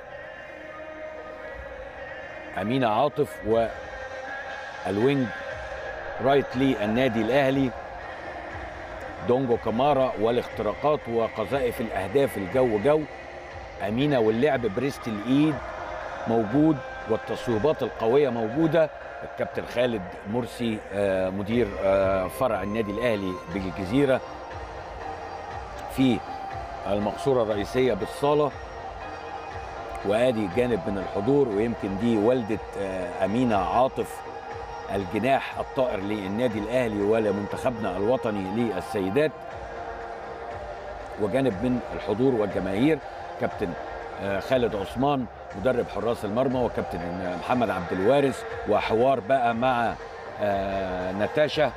أمينة عاطف والوينج رايت لي النادي الأهلي دونجو كمارا والاختراقات وقذائف الأهداف الجو جو أمينة واللعب بريست الإيد موجود والتصويبات القوية موجودة الكابتن خالد مرسي آه، مدير آه، فرع النادي الأهلي بالجزيرة في المقصورة الرئيسية بالصالة وادي جانب من الحضور ويمكن دي والدة آه، أمينة عاطف الجناح الطائر للنادي الأهلي ولمنتخبنا الوطني للسيدات وجانب من الحضور والجماهير كابتن آه، خالد عثمان مدرب حراس المرمى وكابتن محمد عبد الوارث وحوار بقى مع آه، ناتاشا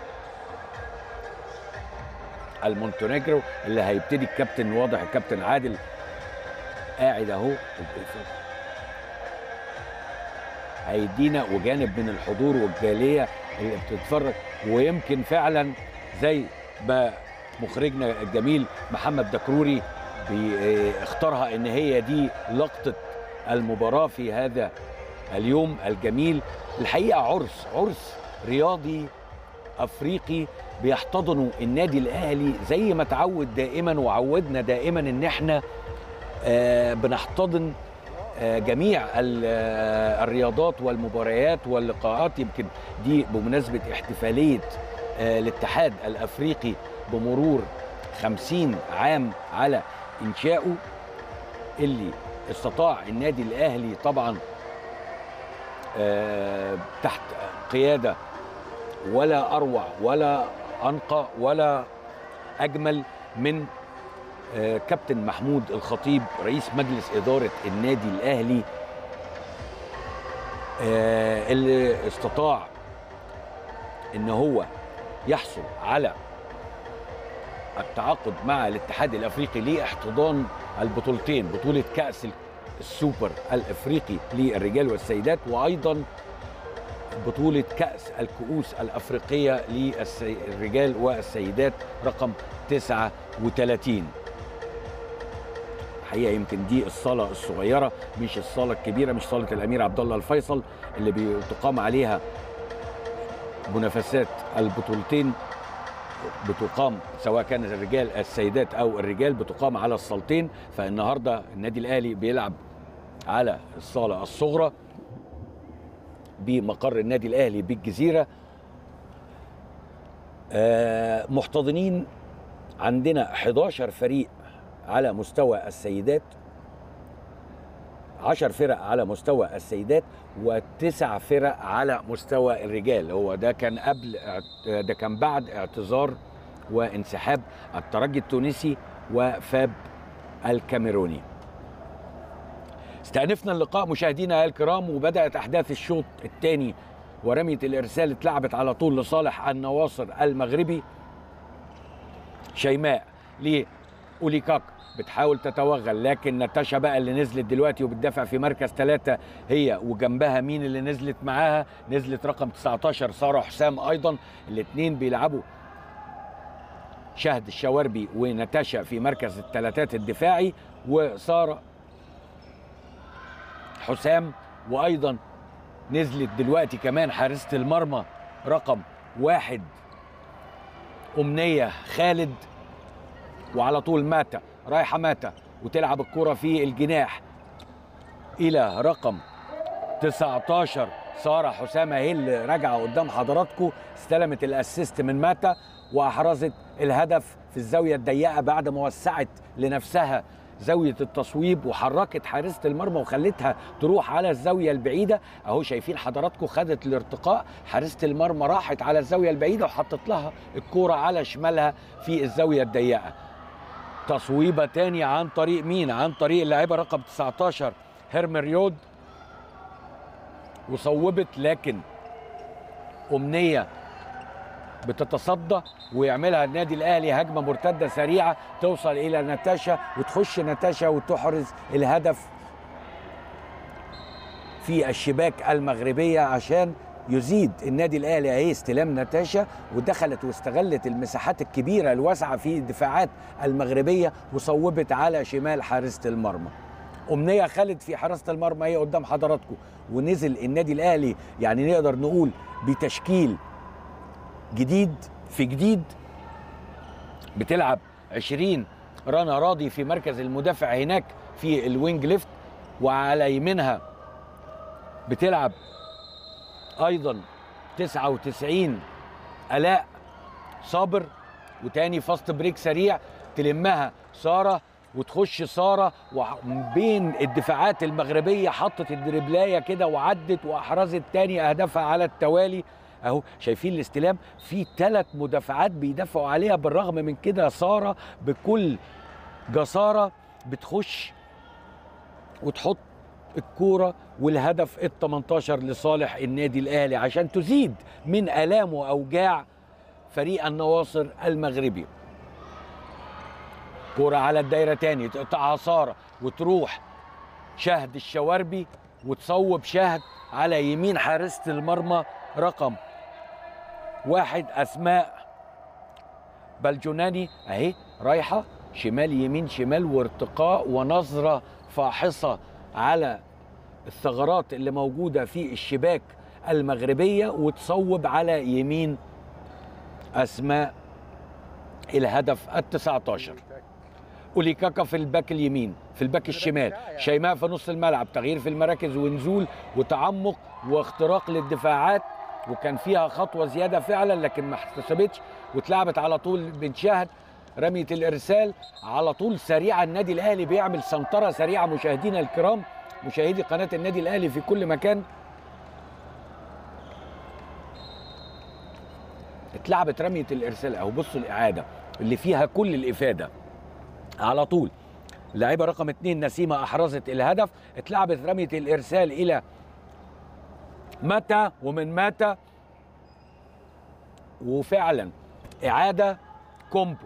المونتينيجرو اللي هيبتدي الكابتن واضح الكابتن عادل قاعد اهو هيدينا وجانب من الحضور والجاليه اللي بتتفرج ويمكن فعلا زي ما مخرجنا الجميل محمد دكروري بيختارها ان هي دي لقطه المباراه في هذا اليوم الجميل الحقيقه عرس عرس رياضي افريقي بيحتضنوا النادي الاهلي زي ما تعود دائما وعودنا دائما ان احنا آه، بنحتضن آه، جميع ال- آه، الرياضات والمباريات واللقاءات يمكن دي بمناسبة احتفالية آه، الاتحاد الأفريقي بمرور خمسين عام على إنشائه اللي استطاع النادي الأهلي طبعا آه، تحت قيادة ولا أروع ولا أنقى ولا أجمل من آه، كابتن محمود الخطيب رئيس مجلس إدارة النادي الأهلي آه، اللي استطاع ان هو يحصل على التعاقد مع الاتحاد الافريقي لاحتضان البطولتين بطوله كاس السوبر الافريقي للرجال والسيدات وايضا بطوله كاس الكؤوس الافريقيه للرجال والسيدات رقم 39 الحقيقه يمكن دي الصاله الصغيره مش الصاله الكبيره مش صاله الامير عبد الله الفيصل اللي بتقام عليها منافسات البطولتين بتقام سواء كان الرجال السيدات او الرجال بتقام على الصالتين فالنهارده النادي الاهلي بيلعب على الصاله الصغرى بمقر النادي الاهلي بالجزيره آه، محتضنين عندنا 11 فريق على مستوى السيدات 10 فرق على مستوى السيدات وتسع فرق على مستوى الرجال هو ده كان قبل اعت- ده كان بعد اعتذار وانسحاب الترجي التونسي وفاب الكاميروني استأنفنا اللقاء مشاهدينا الكرام وبدأت أحداث الشوط الثاني ورمية الإرسال اتلعبت على طول لصالح النواصر المغربي شيماء لأوليكاك بتحاول تتوغل لكن ناتاشا بقى اللي نزلت دلوقتي وبتدافع في مركز ثلاثة هي وجنبها مين اللي نزلت معاها نزلت رقم 19 سارة حسام أيضا الاثنين بيلعبوا شهد الشواربي وناتاشا في مركز الثلاثات الدفاعي وسارة حسام وايضا نزلت دلوقتي كمان حارسة المرمى رقم واحد أمنية خالد وعلى طول ماتا رايحة ماتا وتلعب الكرة في الجناح إلى رقم 19 سارة حسام اهي اللي راجعة قدام حضراتكم استلمت الاسيست من ماتا واحرزت الهدف في الزاوية الضيقة بعد ما وسعت لنفسها زاوية التصويب وحركت حارسة المرمى وخلتها تروح على الزاوية البعيدة اهو شايفين حضراتكم خدت الارتقاء حارسة المرمى راحت على الزاوية البعيدة وحطت لها الكورة على شمالها في الزاوية الضيقة تصويبة تاني عن طريق مين عن طريق اللاعبة رقم 19 هيرمريود وصوبت لكن أمنية بتتصدى ويعملها النادي الاهلي هجمه مرتده سريعه توصل الى ناتاشا وتخش ناتاشا وتحرز الهدف في الشباك المغربيه عشان يزيد النادي الاهلي اهي استلام ناتاشا ودخلت واستغلت المساحات الكبيره الواسعه في الدفاعات المغربيه وصوبت على شمال حارسه المرمى امنيه خالد في حراسه المرمى هي قدام حضراتكم ونزل النادي الاهلي يعني نقدر نقول بتشكيل جديد في جديد بتلعب 20 رنا راضي في مركز المدافع هناك في الوينج ليفت وعلى يمينها بتلعب ايضا 99 الاء صابر وتاني فاست بريك سريع تلمها ساره وتخش ساره وبين الدفاعات المغربيه حطت الدربلايه كده وعدت واحرزت تاني اهدافها على التوالي اهو شايفين الاستلام في ثلاث مدافعات بيدافعوا عليها بالرغم من كده ساره بكل جساره بتخش وتحط الكوره والهدف ال 18 لصالح النادي الاهلي عشان تزيد من الام واوجاع فريق النواصر المغربي كرة على الدايرة تاني تقطعها سارة وتروح شهد الشواربي وتصوب شهد على يمين حارسة المرمى رقم واحد أسماء بلجوناني أهي رايحة شمال يمين شمال وارتقاء ونظرة فاحصة على الثغرات اللي موجودة في الشباك المغربية وتصوب على يمين أسماء الهدف التسعة عشر أوليكاكا في الباك اليمين في الباك الشمال شيماء في نص الملعب تغيير في المراكز ونزول وتعمق واختراق للدفاعات وكان فيها خطوة زيادة فعلا لكن ما احتسبتش واتلعبت على طول بن شهد رمية الإرسال على طول سريعة النادي الأهلي بيعمل سنطرة سريعة مشاهدينا الكرام مشاهدي قناة النادي الأهلي في كل مكان اتلعبت رمية الإرسال أهو بصوا الإعادة اللي فيها كل الإفادة على طول اللاعبة رقم اتنين نسيمة أحرزت الهدف اتلعبت رمية الإرسال إلى متى ومن متى وفعلا إعادة كومبو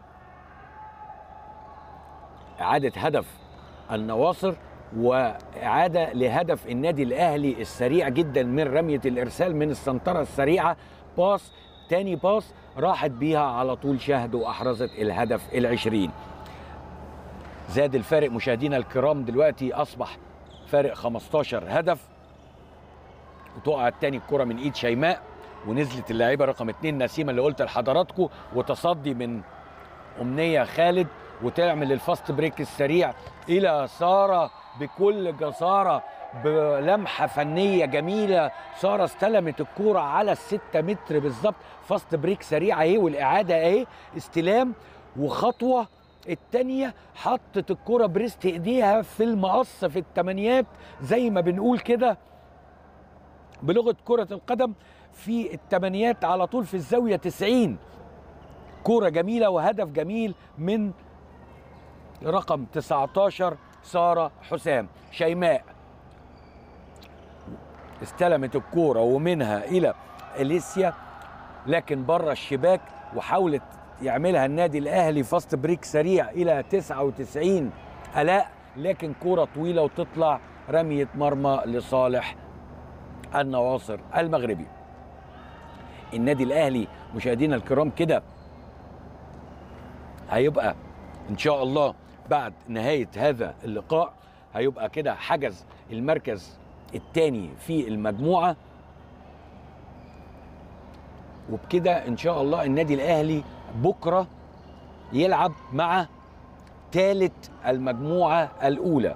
إعادة هدف النواصر وإعادة لهدف النادي الأهلي السريع جدا من رمية الإرسال من السنطرة السريعة باص تاني باص راحت بيها على طول شهد وأحرزت الهدف العشرين زاد الفارق مشاهدينا الكرام دلوقتي أصبح فارق 15 هدف وتقع التاني الكرة من إيد شيماء ونزلت اللاعبة رقم اتنين نسيمة اللي قلت لحضراتكم وتصدي من أمنية خالد وتعمل الفاست بريك السريع إلى سارة بكل جسارة بلمحة فنية جميلة سارة استلمت الكورة على الستة متر بالظبط فاست بريك سريع اهي والإعادة اهي استلام وخطوة التانية حطت الكرة بريست ايديها في المقص في التمانيات زي ما بنقول كده بلغة كرة القدم في التمانيات على طول في الزاوية 90 كرة جميلة وهدف جميل من رقم 19 سارة حسام شيماء استلمت الكورة ومنها إلى إليسيا لكن بره الشباك وحاولت يعملها النادي الأهلي فاست بريك سريع إلى 99 ألاء لكن كورة طويلة وتطلع رمية مرمى لصالح النواصر المغربي النادي الأهلي مشاهدينا الكرام كده هيبقى إن شاء الله بعد نهاية هذا اللقاء هيبقى كده حجز المركز الثاني في المجموعة وبكده إن شاء الله النادي الأهلي بكرة يلعب مع ثالث المجموعة الأولى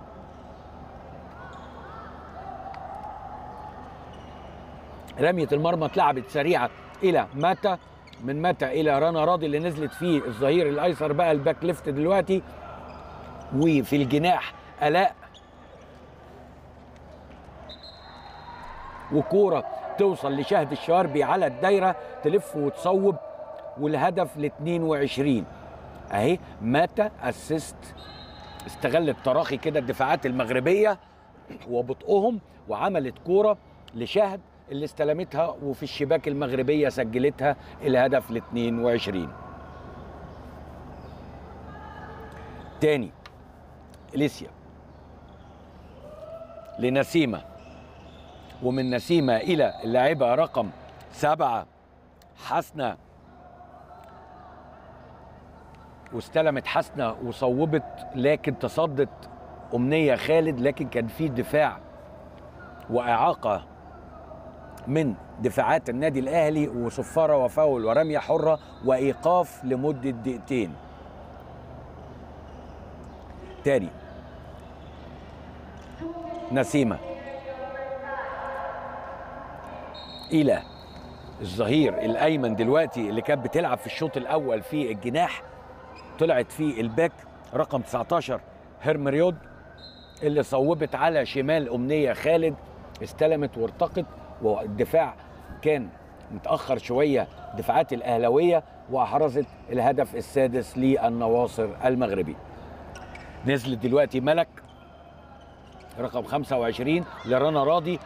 رمية المرمى اتلعبت سريعة إلى متى من متى إلى رنا راضي اللي نزلت فيه الظهير الأيسر بقى الباك ليفت دلوقتي وفي الجناح آلاء وكورة توصل لشهد الشواربي على الدايرة تلف وتصوب والهدف ل 22 اهي ماتا اسيست استغلت تراخي كده الدفاعات المغربية وبطئهم وعملت كورة لشهد اللي استلمتها وفي الشباك المغربيه سجلتها الهدف ال 22 تاني اليسيا لنسيمه ومن نسيمه الى اللاعبه رقم سبعه حسنه واستلمت حسنه وصوبت لكن تصدت امنيه خالد لكن كان في دفاع واعاقه من دفاعات النادي الاهلي وصفاره وفاول ورميه حره وايقاف لمده دقيقتين تاني نسيمه الى الظهير الايمن دلوقتي اللي كانت بتلعب في الشوط الاول في الجناح طلعت في الباك رقم 19 هرمريود اللي صوبت على شمال امنيه خالد استلمت وارتقت والدفاع كان متاخر شويه دفاعات الاهلاويه واحرزت الهدف السادس للنواصر المغربي نزلت دلوقتي ملك رقم 25 لرنا راضي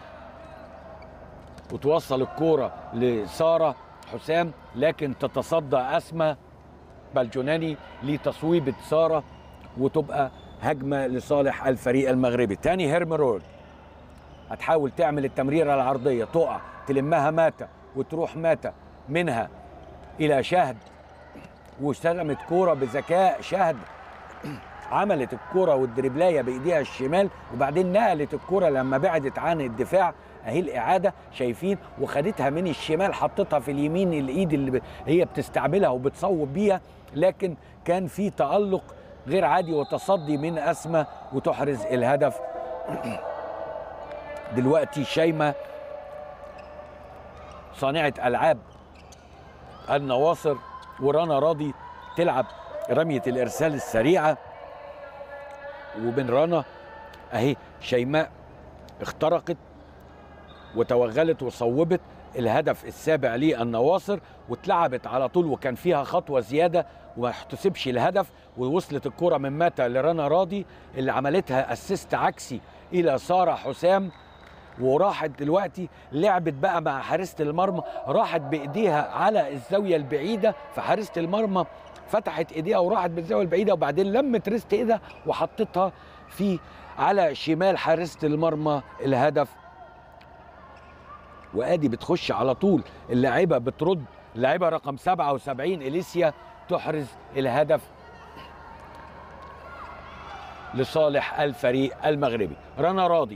وتوصل الكوره لساره حسام لكن تتصدى اسمى بلجوناني لتصويبه ساره وتبقى هجمه لصالح الفريق المغربي تاني هيرمرول هتحاول تعمل التمريره العرضيه تقع تلمها ماتا وتروح ماتا منها الى شهد واستلمت كوره بذكاء شهد عملت الكرة والدربلاية بإيديها الشمال وبعدين نقلت الكرة لما بعدت عن الدفاع اهي الإعادة شايفين وخدتها من الشمال حطتها في اليمين الإيد اللي ب- هي بتستعملها وبتصوب بيها لكن كان في تألق غير عادي وتصدي من أسمى وتحرز الهدف دلوقتي شيمة صانعة ألعاب النواصر ورنا راضي تلعب رمية الإرسال السريعة وبين رنا أهي شيماء اخترقت وتوغلت وصوبت الهدف السابع للنواصر واتلعبت على طول وكان فيها خطوة زيادة وما احتسبش الهدف ووصلت الكرة من ماتا لرنا راضي اللي عملتها اسيست عكسي إلى سارة حسام وراحت دلوقتي لعبت بقى مع حارسة المرمى راحت بإيديها على الزاوية البعيدة فحارسة المرمى فتحت ايديها وراحت بالزاويه البعيده وبعدين لمت ريست ايدها وحطتها في على شمال حارسه المرمى الهدف وادي بتخش على طول اللاعبه بترد اللاعبه رقم 77 اليسيا تحرز الهدف لصالح الفريق المغربي رنا راضي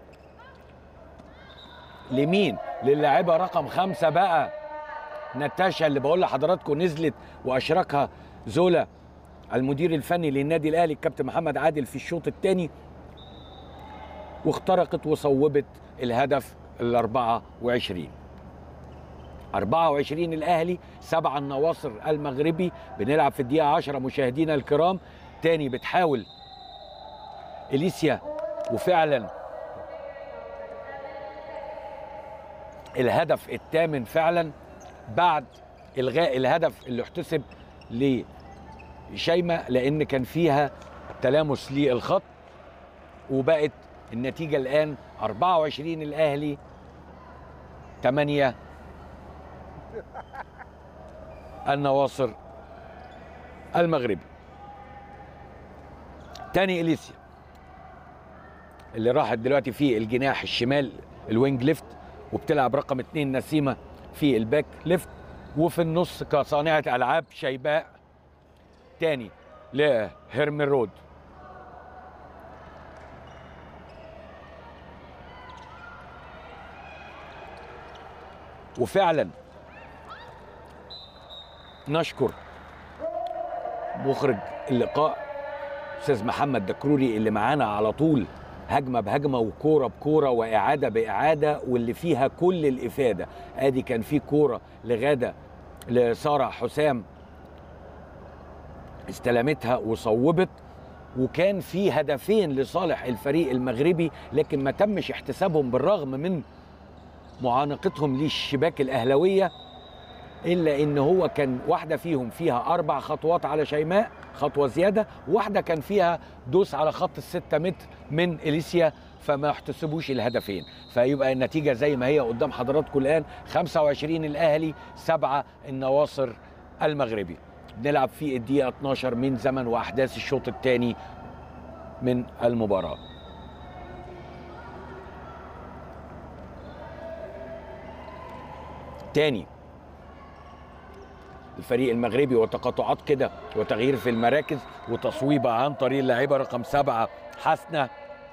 لمين للاعبه رقم خمسة بقى ناتاشا اللي بقول لحضراتكم نزلت واشركها زولا المدير الفني للنادي الاهلي الكابتن محمد عادل في الشوط الثاني واخترقت وصوبت الهدف ال 24 24 الاهلي سبعة النواصر المغربي بنلعب في الدقيقه 10 مشاهدينا الكرام تاني بتحاول اليسيا وفعلا الهدف الثامن فعلا بعد الغاء الهدف اللي احتسب لشيمة لان كان فيها تلامس للخط وبقت النتيجه الان 24 الاهلي 8 النواصر المغربي تاني اليسيا اللي راحت دلوقتي في الجناح الشمال الوينج ليفت وبتلعب رقم اتنين نسيمه في الباك ليفت وفي النص كصانعه العاب شيباء تاني لهيرمن رود وفعلا نشكر مخرج اللقاء استاذ محمد دكروري اللي معانا على طول هجمه بهجمه وكوره بكوره واعاده باعاده واللي فيها كل الافاده ادي كان في كوره لغاده لساره حسام استلمتها وصوبت وكان في هدفين لصالح الفريق المغربي لكن ما تمش احتسابهم بالرغم من معانقتهم للشباك الاهلاويه الا ان هو كان واحده فيهم فيها اربع خطوات على شيماء خطوه زياده واحده كان فيها دوس على خط الستة متر من اليسيا فما احتسبوش الهدفين فيبقى النتيجه زي ما هي قدام حضراتكم الان 25 الاهلي سبعة النواصر المغربي بنلعب في الدقيقه 12 من زمن واحداث الشوط الثاني من المباراه تاني الفريق المغربي وتقاطعات كده وتغيير في المراكز وتصويبة عن طريق اللاعبة رقم سبعة حسنة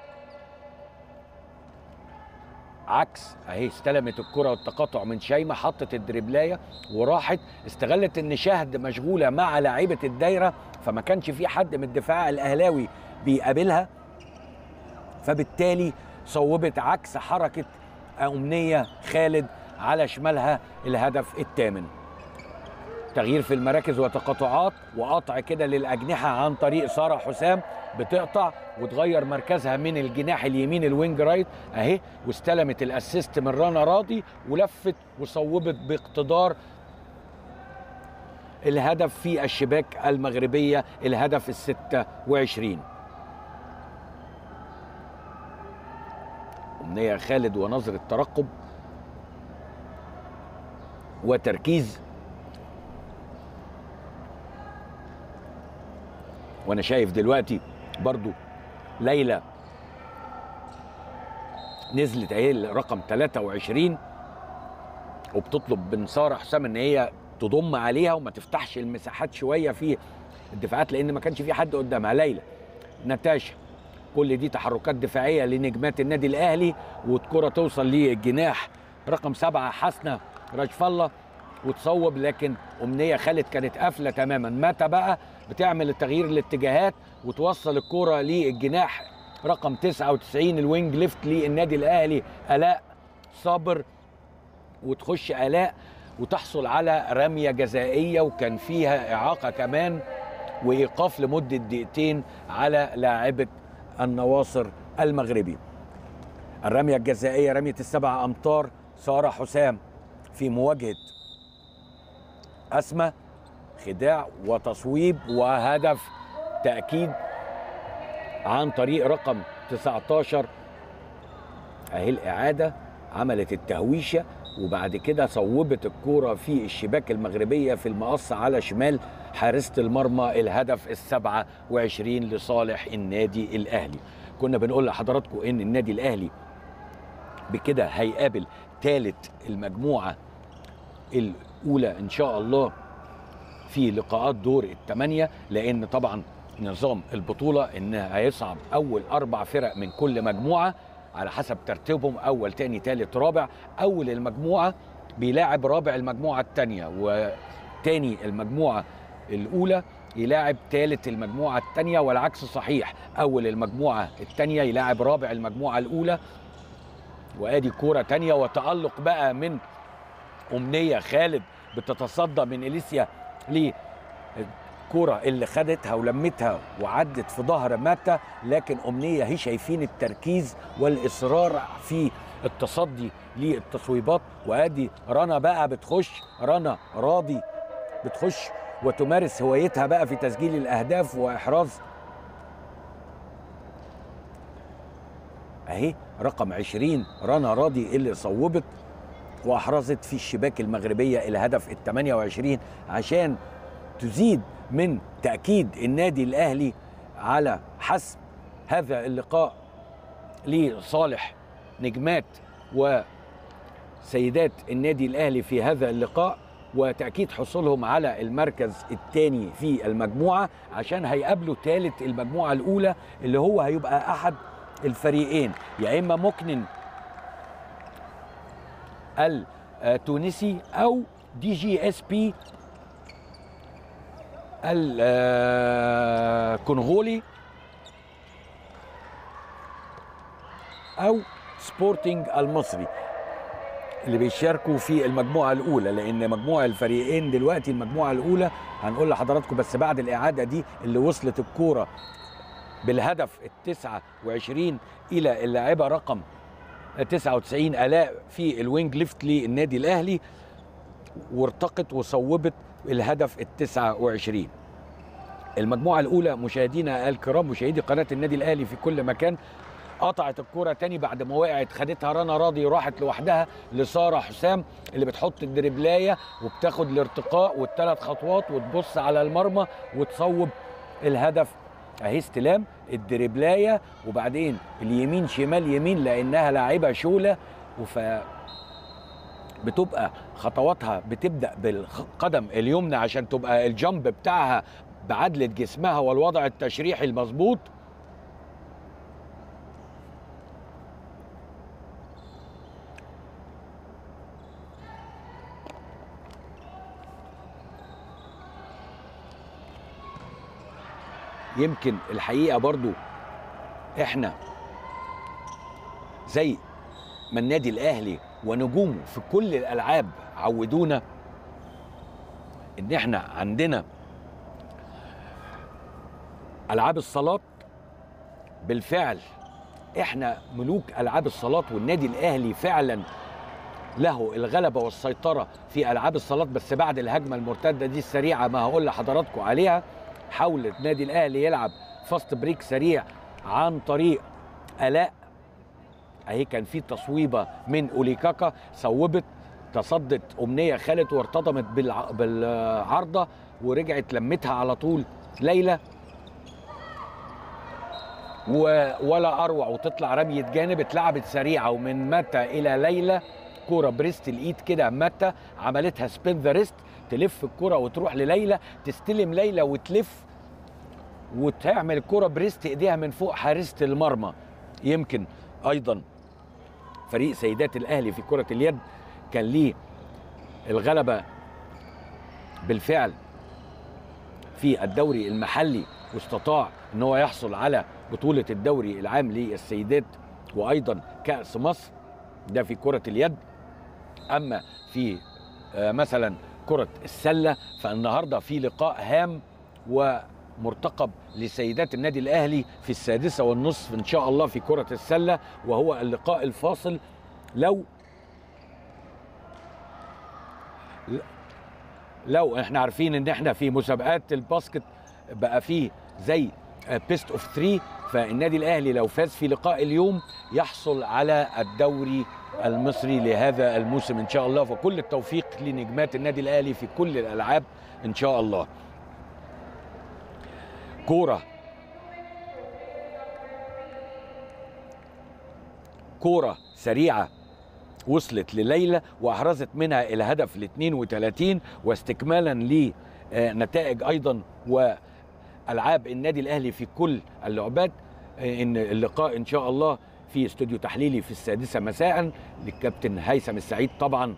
عكس اهي استلمت الكرة والتقاطع من شيمة حطت الدربلاية وراحت استغلت ان شهد مشغولة مع لاعبة الدايرة فما كانش في حد من الدفاع الاهلاوي بيقابلها فبالتالي صوبت عكس حركة أمنية خالد على شمالها الهدف الثامن تغيير في المراكز وتقاطعات وقطع كده للاجنحه عن طريق ساره حسام بتقطع وتغير مركزها من الجناح اليمين الوينج رايت اهي واستلمت الاسيست من رنا راضي ولفت وصوبت باقتدار الهدف في الشباك المغربيه الهدف الستة وعشرين أمنية خالد ونظرة ترقب وتركيز وانا شايف دلوقتي برضو ليلى نزلت اهي رقم 23 وبتطلب من ساره حسام ان هي تضم عليها وما تفتحش المساحات شويه في الدفاعات لان ما كانش في حد قدامها ليلى نتاشا كل دي تحركات دفاعيه لنجمات النادي الاهلي والكره توصل للجناح رقم سبعه حسنه رجف الله وتصوب لكن امنيه خالد كانت قافله تماما متى بقى بتعمل التغيير الاتجاهات وتوصل الكره للجناح رقم 99 الوينج ليفت للنادي الاهلي الاء صابر وتخش الاء وتحصل على رميه جزائيه وكان فيها اعاقه كمان وايقاف لمده دقيقتين على لاعبه النواصر المغربي الرميه الجزائيه رميه السبع امتار ساره حسام في مواجهه اسمى خداع وتصويب وهدف تاكيد عن طريق رقم 19 اهي الاعاده عملت التهويشه وبعد كده صوبت الكوره في الشباك المغربيه في المقص على شمال حارسه المرمى الهدف السبعة وعشرين لصالح النادي الاهلي كنا بنقول لحضراتكم ان النادي الاهلي بكده هيقابل ثالث المجموعه الاولى ان شاء الله في لقاءات دور الثمانيه لان طبعا نظام البطوله ان هيصعد اول اربع فرق من كل مجموعه على حسب ترتيبهم اول تاني تالت رابع اول المجموعه بيلاعب رابع المجموعه الثانيه وتاني المجموعه الاولى يلاعب ثالث المجموعه الثانيه والعكس صحيح اول المجموعه الثانيه يلاعب رابع المجموعه الاولى وادي كوره تانية وتالق بقى من امنيه خالد بتتصدى من اليسيا للكرة اللي خدتها ولمتها وعدت في ظهر ماتا لكن امنيه هي شايفين التركيز والاصرار في التصدي للتصويبات وادي رنا بقى بتخش رنا راضي بتخش وتمارس هوايتها بقى في تسجيل الاهداف واحراز اهي رقم 20 رنا راضي اللي صوبت واحرزت في الشباك المغربيه الهدف ال 28 عشان تزيد من تاكيد النادي الاهلي على حسم هذا اللقاء لصالح نجمات وسيدات النادي الاهلي في هذا اللقاء وتاكيد حصولهم على المركز الثاني في المجموعه عشان هيقابلوا ثالث المجموعه الاولى اللي هو هيبقى احد الفريقين يا اما مكنن التونسي او دي جي اس بي الكونغولي او سبورتنج المصري اللي بيشاركوا في المجموعه الاولى لان مجموع الفريقين دلوقتي المجموعه الاولى هنقول لحضراتكم بس بعد الاعاده دي اللي وصلت الكوره بالهدف ال 29 الى اللاعبه رقم 99 الاء في الوينج ليفت للنادي الاهلي وارتقت وصوبت الهدف ال 29 المجموعه الاولى مشاهدينا الكرام مشاهدي قناه النادي الاهلي في كل مكان قطعت الكرة تاني بعد ما وقعت خدتها رنا راضي وراحت لوحدها لسارة حسام اللي بتحط الدربلاية وبتاخد الارتقاء والثلاث خطوات وتبص على المرمى وتصوب الهدف اهي استلام الدربلاية وبعدين اليمين شمال يمين لانها لاعبة شولة وف بتبقى خطواتها بتبدا بالقدم اليمنى عشان تبقى الجامب بتاعها بعدلة جسمها والوضع التشريحي المظبوط يمكن الحقيقه برضو احنا زي ما النادي الاهلي ونجومه في كل الالعاب عودونا ان احنا عندنا العاب الصالات بالفعل احنا ملوك العاب الصالات والنادي الاهلي فعلا له الغلبه والسيطره في العاب الصالات بس بعد الهجمه المرتده دي السريعه ما هقول لحضراتكم عليها حاول النادي الاهلي يلعب فاست بريك سريع عن طريق الاء اهي كان في تصويبه من اوليكاكا صوبت تصدت امنيه خالد وارتطمت بالع... بالعارضه ورجعت لمتها على طول ليلى و... ولا اروع وتطلع رميه جانب اتلعبت سريعه ومن متى الى ليلى كوره بريست الايد كده متى عملتها سبين ذا ريست تلف الكرة وتروح لليلى تستلم ليلى وتلف وتعمل الكرة بريست ايديها من فوق حارسة المرمى يمكن ايضا فريق سيدات الاهلي في كرة اليد كان ليه الغلبة بالفعل في الدوري المحلي واستطاع ان هو يحصل على بطولة الدوري العام للسيدات وايضا كأس مصر ده في كرة اليد اما في مثلا كرة السلة فالنهاردة في لقاء هام ومرتقب لسيدات النادي الأهلي في السادسة والنصف إن شاء الله في كرة السلة وهو اللقاء الفاصل لو لو احنا عارفين ان احنا في مسابقات الباسكت بقى فيه زي بيست اوف 3 فالنادي الاهلي لو فاز في لقاء اليوم يحصل على الدوري المصري لهذا الموسم ان شاء الله فكل التوفيق لنجمات النادي الاهلي في كل الالعاب ان شاء الله كوره كوره سريعه وصلت لليلى واحرزت منها الهدف ال 32 واستكمالا لنتائج ايضا والعاب النادي الاهلي في كل اللعبات ان اللقاء ان شاء الله في استوديو تحليلي في السادسة مساء للكابتن هيثم السعيد طبعا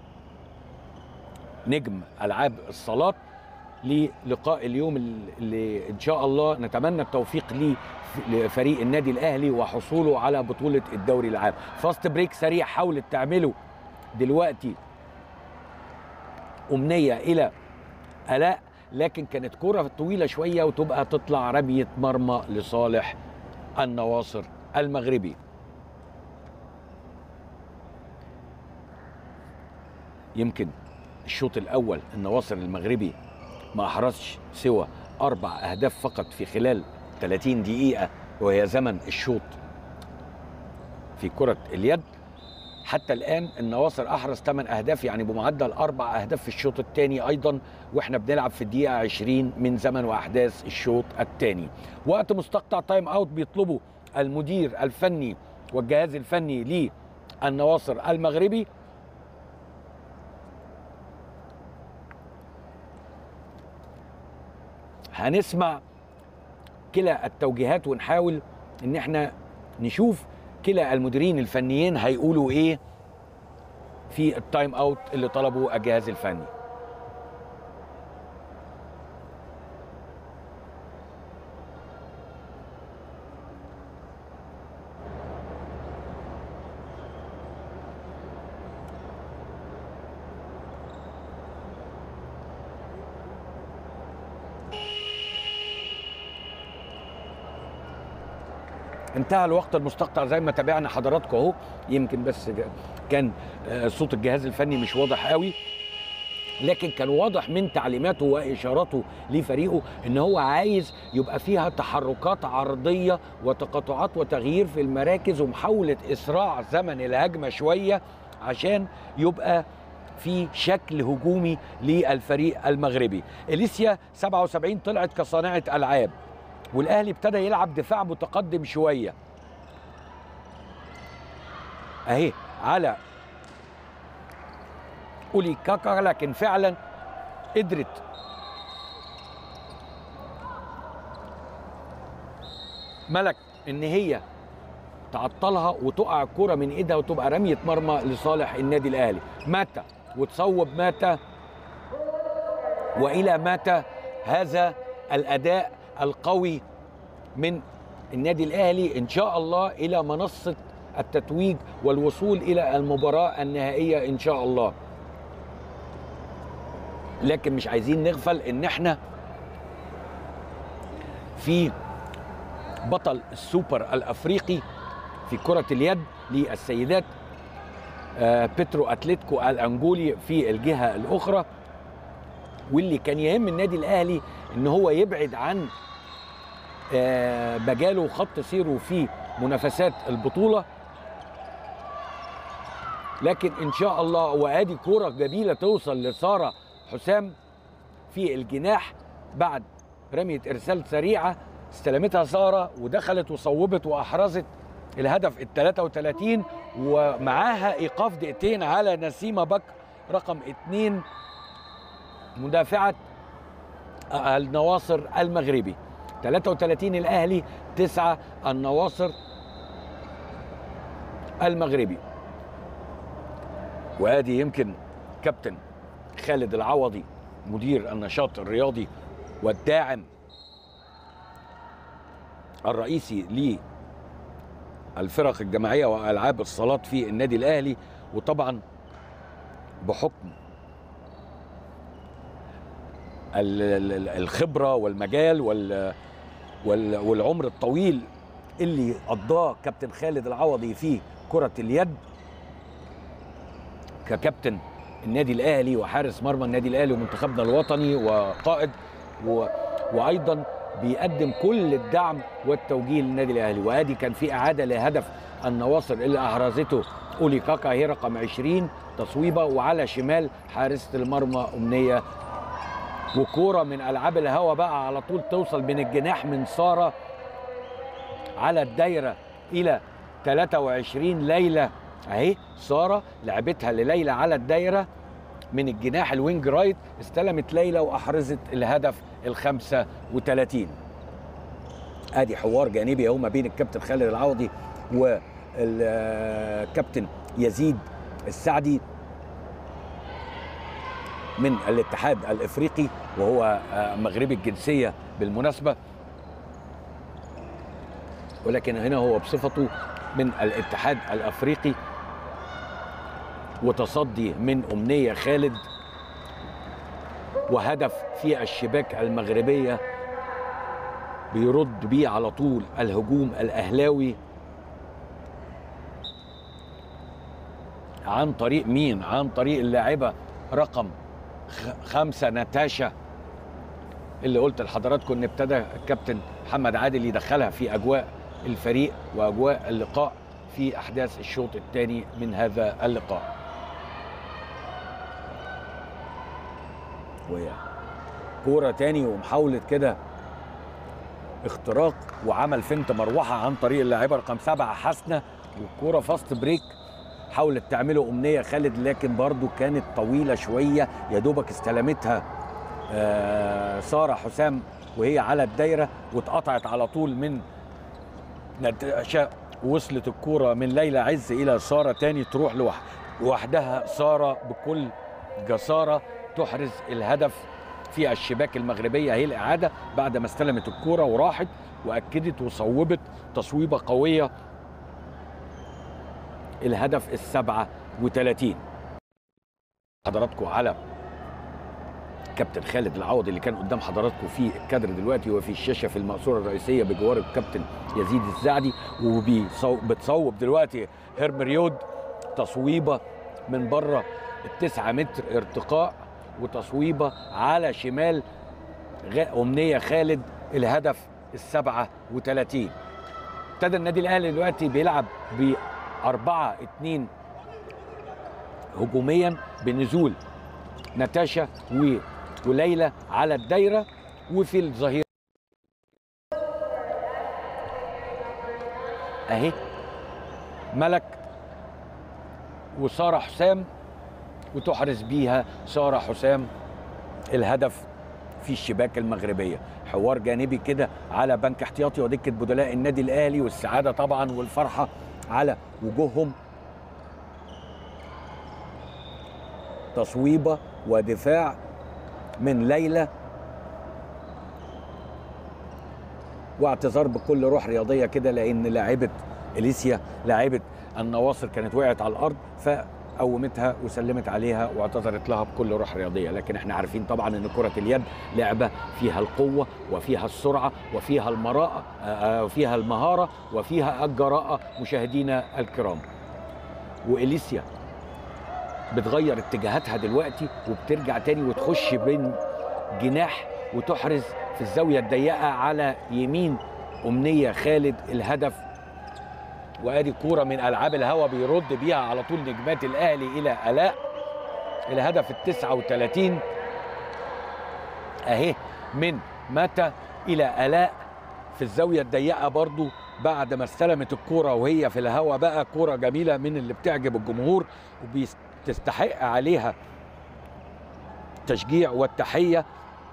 نجم ألعاب الصلاة للقاء اليوم اللي إن شاء الله نتمنى التوفيق ليه لفريق النادي الأهلي وحصوله على بطولة الدوري العام فاست بريك سريع حاولت تعمله دلوقتي أمنية إلى ألاء لكن كانت كرة طويلة شوية وتبقى تطلع رمية مرمى لصالح النواصر المغربي يمكن الشوط الاول النواصر المغربي ما احرزش سوى اربع اهداف فقط في خلال 30 دقيقه وهي زمن الشوط في كره اليد حتى الان النواصر احرز 8 اهداف يعني بمعدل اربع اهداف في الشوط الثاني ايضا واحنا بنلعب في الدقيقه 20 من زمن واحداث الشوط الثاني وقت مستقطع تايم اوت بيطلبه المدير الفني والجهاز الفني للنواصر المغربي هنسمع كلا التوجيهات ونحاول ان احنا نشوف كلا المديرين الفنيين هيقولوا ايه في التايم اوت اللي طلبه الجهاز الفني انتهى الوقت المستقطع زي ما تابعنا حضراتكم اهو يمكن بس كان صوت الجهاز الفني مش واضح قوي لكن كان واضح من تعليماته واشاراته لفريقه ان هو عايز يبقى فيها تحركات عرضيه وتقاطعات وتغيير في المراكز ومحاوله اسراع زمن الهجمه شويه عشان يبقى في شكل هجومي للفريق المغربي اليسيا 77 طلعت كصانعه العاب والاهلي ابتدى يلعب دفاع متقدم شويه اهي على اولي كاكا لكن فعلا قدرت ملك ان هي تعطلها وتقع الكرة من ايدها وتبقى رمية مرمى لصالح النادي الاهلي متى وتصوب متى والى متى هذا الاداء القوي من النادي الاهلي ان شاء الله الى منصه التتويج والوصول الى المباراه النهائيه ان شاء الله لكن مش عايزين نغفل ان احنا في بطل السوبر الافريقي في كره اليد للسيدات آه، بيترو اتلتيكو الانجولي في الجهه الاخرى واللي كان يهم النادي الاهلي ان هو يبعد عن آه، مجاله وخط سيره في منافسات البطوله لكن ان شاء الله وادي كوره جميله توصل لساره حسام في الجناح بعد رميه ارسال سريعه استلمتها ساره ودخلت وصوبت واحرزت الهدف ال 33 ومعاها ايقاف دقيقتين على نسيمه بكر رقم اثنين مدافعه النواصر المغربي 33 الاهلي 9 النواصر المغربي وادي يمكن كابتن خالد العوضي مدير النشاط الرياضي والداعم الرئيسي للفرق الجماعيه والعاب الصالات في النادي الاهلي وطبعا بحكم ال- ال- ال- الخبره والمجال وال وال- والعمر الطويل اللي قضاه كابتن خالد العوضي في كره اليد ككابتن النادي الاهلي وحارس مرمى النادي الاهلي ومنتخبنا الوطني وقائد و... وايضا بيقدم كل الدعم والتوجيه للنادي الاهلي وادي كان في اعاده لهدف النواصر اللي احرزته اولي كاكا هي رقم 20 تصويبه وعلى شمال حارسه المرمى امنيه وكوره من العاب الهوا بقى على طول توصل من الجناح من ساره على الدايره الى 23 ليلى اهي ساره لعبتها لليلى على الدايره من الجناح الوينج رايت استلمت ليلى واحرزت الهدف ال 35 ادي حوار جانبي اهو ما بين الكابتن خالد العوضي والكابتن يزيد السعدي من الاتحاد الافريقي وهو آه، مغربي الجنسيه بالمناسبه ولكن هنا هو بصفته من الاتحاد الافريقي وتصدي من امنيه خالد وهدف في الشباك المغربيه بيرد بيه على طول الهجوم الاهلاوي عن طريق مين؟ عن طريق اللاعبه رقم خ- خمسه ناتاشا اللي قلت لحضراتكم ان ابتدى الكابتن محمد عادل يدخلها في اجواء الفريق واجواء اللقاء في احداث الشوط الثاني من هذا اللقاء. وهي كوره تاني ومحاوله كده اختراق وعمل فنت مروحه عن طريق اللاعبه رقم سبعه حسنه والكوره فاست بريك حاولت تعمله امنيه خالد لكن برضو كانت طويله شويه يا دوبك استلمتها آه، ساره حسام وهي على الدايره واتقطعت على طول من نتاشا وصلت الكوره من ليلى عز الى ساره تاني تروح لوح لوحدها ساره بكل جساره تحرز الهدف في الشباك المغربيه هي الاعاده بعد ما استلمت الكوره وراحت واكدت وصوبت تصويبه قويه الهدف السبعة وثلاثين حضراتكم على كابتن خالد العوض اللي كان قدام حضراتكم في الكادر دلوقتي وفي الشاشه في المقصوره الرئيسيه بجوار الكابتن يزيد الزعدي وبتصوب دلوقتي هرمريود تصويبه من بره التسعة متر ارتقاء وتصويبه على شمال غ- امنيه خالد الهدف السبعة وثلاثين ابتدى النادي الاهلي دلوقتي بيلعب ب 4 2 هجوميا بنزول ناتاشا و... وليلى على الدايره وفي الظهير اهي ملك وساره حسام وتحرز بيها ساره حسام الهدف في الشباك المغربيه حوار جانبي كده على بنك احتياطي ودكه بدلاء النادي الاهلي والسعاده طبعا والفرحه على وجوههم تصويبه ودفاع من ليلى واعتذار بكل روح رياضيه كده لان لاعبه اليسيا لاعبه النواصر كانت وقعت على الارض فقومتها وسلمت عليها واعتذرت لها بكل روح رياضيه لكن احنا عارفين طبعا ان كره اليد لعبه فيها القوه وفيها السرعه وفيها المراءه آه، وفيها المهاره وفيها الجراءه مشاهدينا الكرام واليسيا بتغير اتجاهاتها دلوقتي وبترجع تاني وتخش بين جناح وتحرز في الزاوية الضيقة على يمين أمنية خالد الهدف وادي كورة من ألعاب الهوا بيرد بيها على طول نجمات الأهلي إلى ألاء الهدف التسعة وثلاثين أهي من متى إلى ألاء في الزاوية الضيقة برضو بعد ما استلمت الكورة وهي في الهوا بقى كورة جميلة من اللي بتعجب الجمهور وبتستحق عليها التشجيع والتحية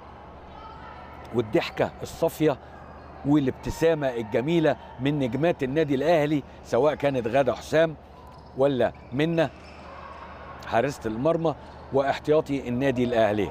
والضحكة الصافية والابتسامة الجميلة من نجمات النادي الأهلي سواء كانت غادة حسام ولا منا حارسة المرمى واحتياطي النادي الأهلي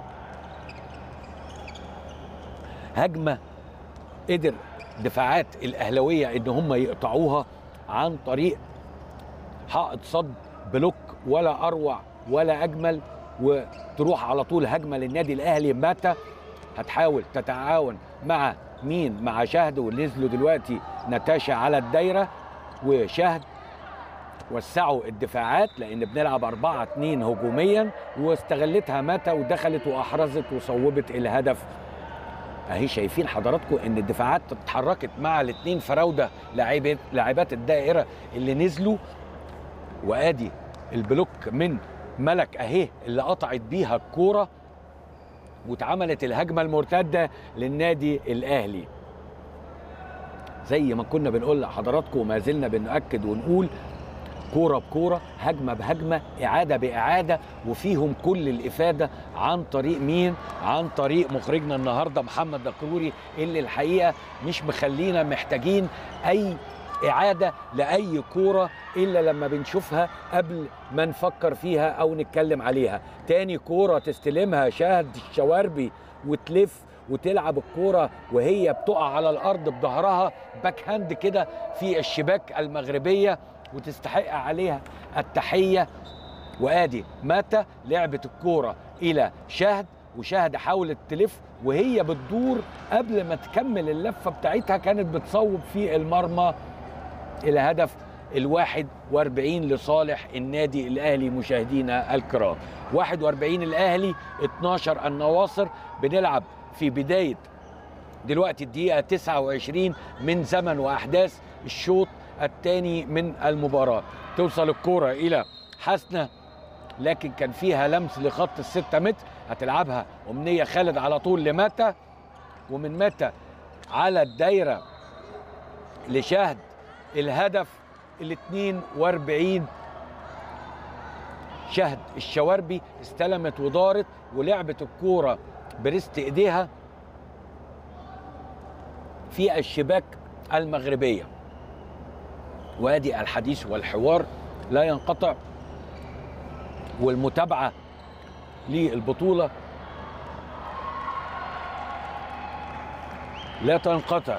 هجمة قدر دفاعات الأهلوية إن هم يقطعوها عن طريق حائط صد بلوك ولا أروع ولا أجمل وتروح على طول هجمة للنادي الأهلي متى هتحاول تتعاون مع مين مع شهد ونزلوا دلوقتي ناتاشا على الدايرة وشهد وسعوا الدفاعات لان بنلعب 4 2 هجوميا واستغلتها متى ودخلت واحرزت وصوبت الهدف اهي شايفين حضراتكم ان الدفاعات اتحركت مع الاثنين فراوده لاعبات لاعبات الدائره اللي نزلوا وادي البلوك من ملك اهي اللي قطعت بيها الكوره واتعملت الهجمه المرتده للنادي الاهلي زي ما كنا بنقول لحضراتكم وما زلنا بنأكد ونقول كوره بكوره هجمه بهجمه اعاده باعاده وفيهم كل الافاده عن طريق مين عن طريق مخرجنا النهارده محمد دكروري اللي الحقيقه مش مخلينا محتاجين اي اعاده لاي كوره الا لما بنشوفها قبل ما نفكر فيها او نتكلم عليها تاني كوره تستلمها شاهد الشواربي وتلف وتلعب الكوره وهي بتقع على الارض بظهرها باك هاند كده في الشباك المغربيه وتستحق عليها التحيه وادي متى لعبت الكوره الى شهد وشهد حاولت تلف وهي بتدور قبل ما تكمل اللفه بتاعتها كانت بتصوب في المرمى الى هدف الواحد واربعين لصالح النادي الاهلي مشاهدينا الكرام 41 الاهلي 12 النواصر بنلعب في بدايه دلوقتي الدقيقه 29 من زمن واحداث الشوط الثاني من المباراه توصل الكره الى حسنه لكن كان فيها لمس لخط الستة متر هتلعبها أمنية خالد على طول لمتى ومن متى على الدايرة لشهد الهدف ال 42 شهد الشواربي استلمت ودارت ولعبت الكورة برست ايديها في الشباك المغربية وادي الحديث والحوار لا ينقطع والمتابعة للبطولة لا تنقطع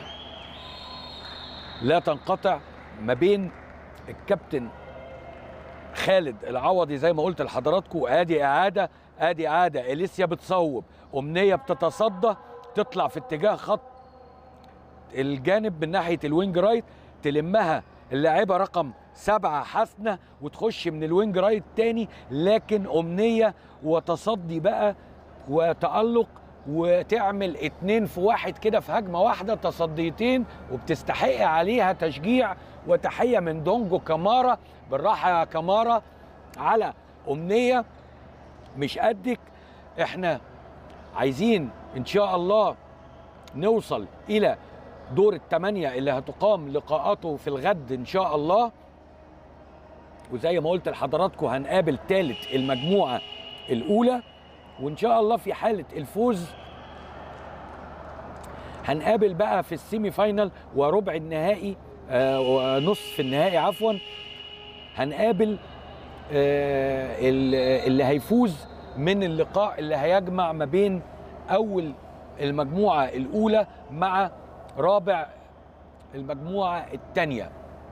لا تنقطع ما بين الكابتن خالد العوضي زي ما قلت لحضراتكم ادي اعاده ادي اعاده اليسيا بتصوب امنيه بتتصدى تطلع في اتجاه خط الجانب من ناحيه الوينج رايت تلمها اللاعبه رقم سبعة حسنة وتخش من الوينج رايت تاني لكن أمنية وتصدي بقى وتألق وتعمل اتنين في واحد كده في هجمة واحدة تصديتين وبتستحق عليها تشجيع وتحية من دونجو كامارا بالراحة يا كامارا على أمنية مش قدك احنا عايزين ان شاء الله نوصل الى دور الثمانية اللي هتقام لقاءاته في الغد ان شاء الله وزي ما قلت لحضراتكم هنقابل ثالث المجموعة الاولى وان شاء الله في حالة الفوز هنقابل بقى في السيمي فاينال وربع النهائي آه ونصف النهائي عفوا هنقابل آه اللي هيفوز من اللقاء اللي هيجمع ما بين اول المجموعه الاولى مع رابع المجموعه الثانيه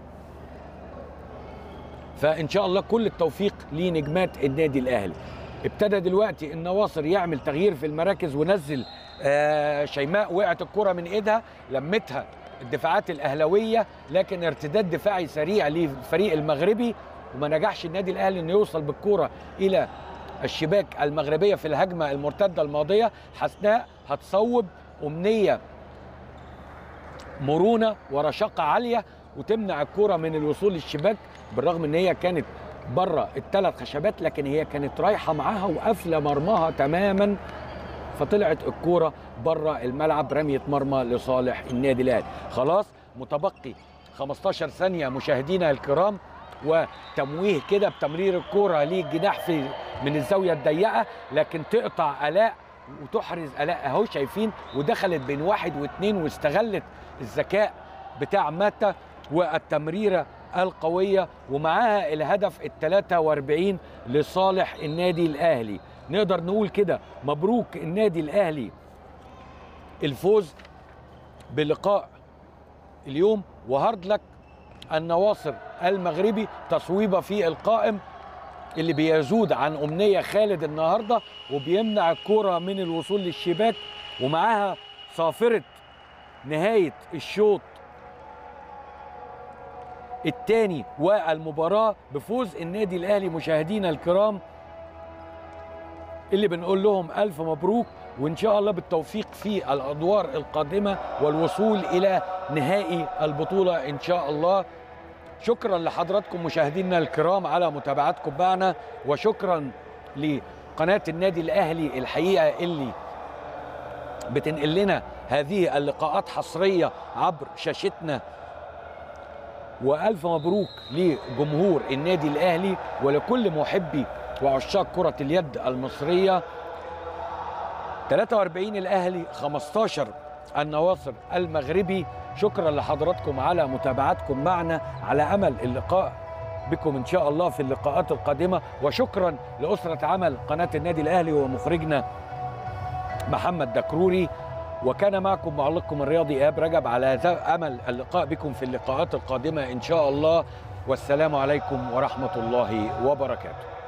فان شاء الله كل التوفيق لنجمات النادي الاهلي ابتدى دلوقتي النواصر يعمل تغيير في المراكز ونزل آه شيماء وقعت الكره من ايدها لمتها الدفاعات الاهلاويه لكن ارتداد دفاعي سريع للفريق المغربي وما نجحش النادي الاهلي انه يوصل بالكره الى الشباك المغربيه في الهجمه المرتده الماضيه حسناء هتصوب امنيه مرونه ورشاقه عاليه وتمنع الكره من الوصول للشباك بالرغم ان هي كانت بره الثلاث خشبات لكن هي كانت رايحه معاها وقافله مرماها تماما فطلعت الكوره بره الملعب رميه مرمى لصالح النادي الاهلي خلاص متبقي 15 ثانيه مشاهدينا الكرام وتمويه كده بتمرير الكوره للجناح في من الزاويه الضيقه لكن تقطع الاء وتحرز الاء اهو شايفين ودخلت بين واحد واثنين واستغلت الذكاء بتاع ماتا والتمريره القويه ومعاها الهدف ال 43 لصالح النادي الاهلي نقدر نقول كده مبروك النادي الاهلي الفوز بلقاء اليوم وهارد لك النواصر المغربي تصويبه في القائم اللي بيزود عن امنيه خالد النهارده وبيمنع الكوره من الوصول للشباك ومعاها صافره نهايه الشوط الثاني والمباراه بفوز النادي الاهلي مشاهدينا الكرام اللي بنقول لهم الف مبروك وان شاء الله بالتوفيق في الادوار القادمه والوصول الى نهائي البطوله ان شاء الله شكرا لحضراتكم مشاهدينا الكرام على متابعتكم معنا وشكرا لقناه النادي الاهلي الحقيقه اللي بتنقل لنا هذه اللقاءات حصريه عبر شاشتنا والف مبروك لجمهور النادي الاهلي ولكل محبي وعشاق كره اليد المصريه 43 الاهلي 15 النواصر المغربي شكرا لحضراتكم على متابعتكم معنا على امل اللقاء بكم ان شاء الله في اللقاءات القادمه وشكرا لاسره عمل قناه النادي الاهلي ومخرجنا محمد دكروري وكان معكم معلقكم الرياضي ايهاب رجب على امل اللقاء بكم في اللقاءات القادمه ان شاء الله والسلام عليكم ورحمه الله وبركاته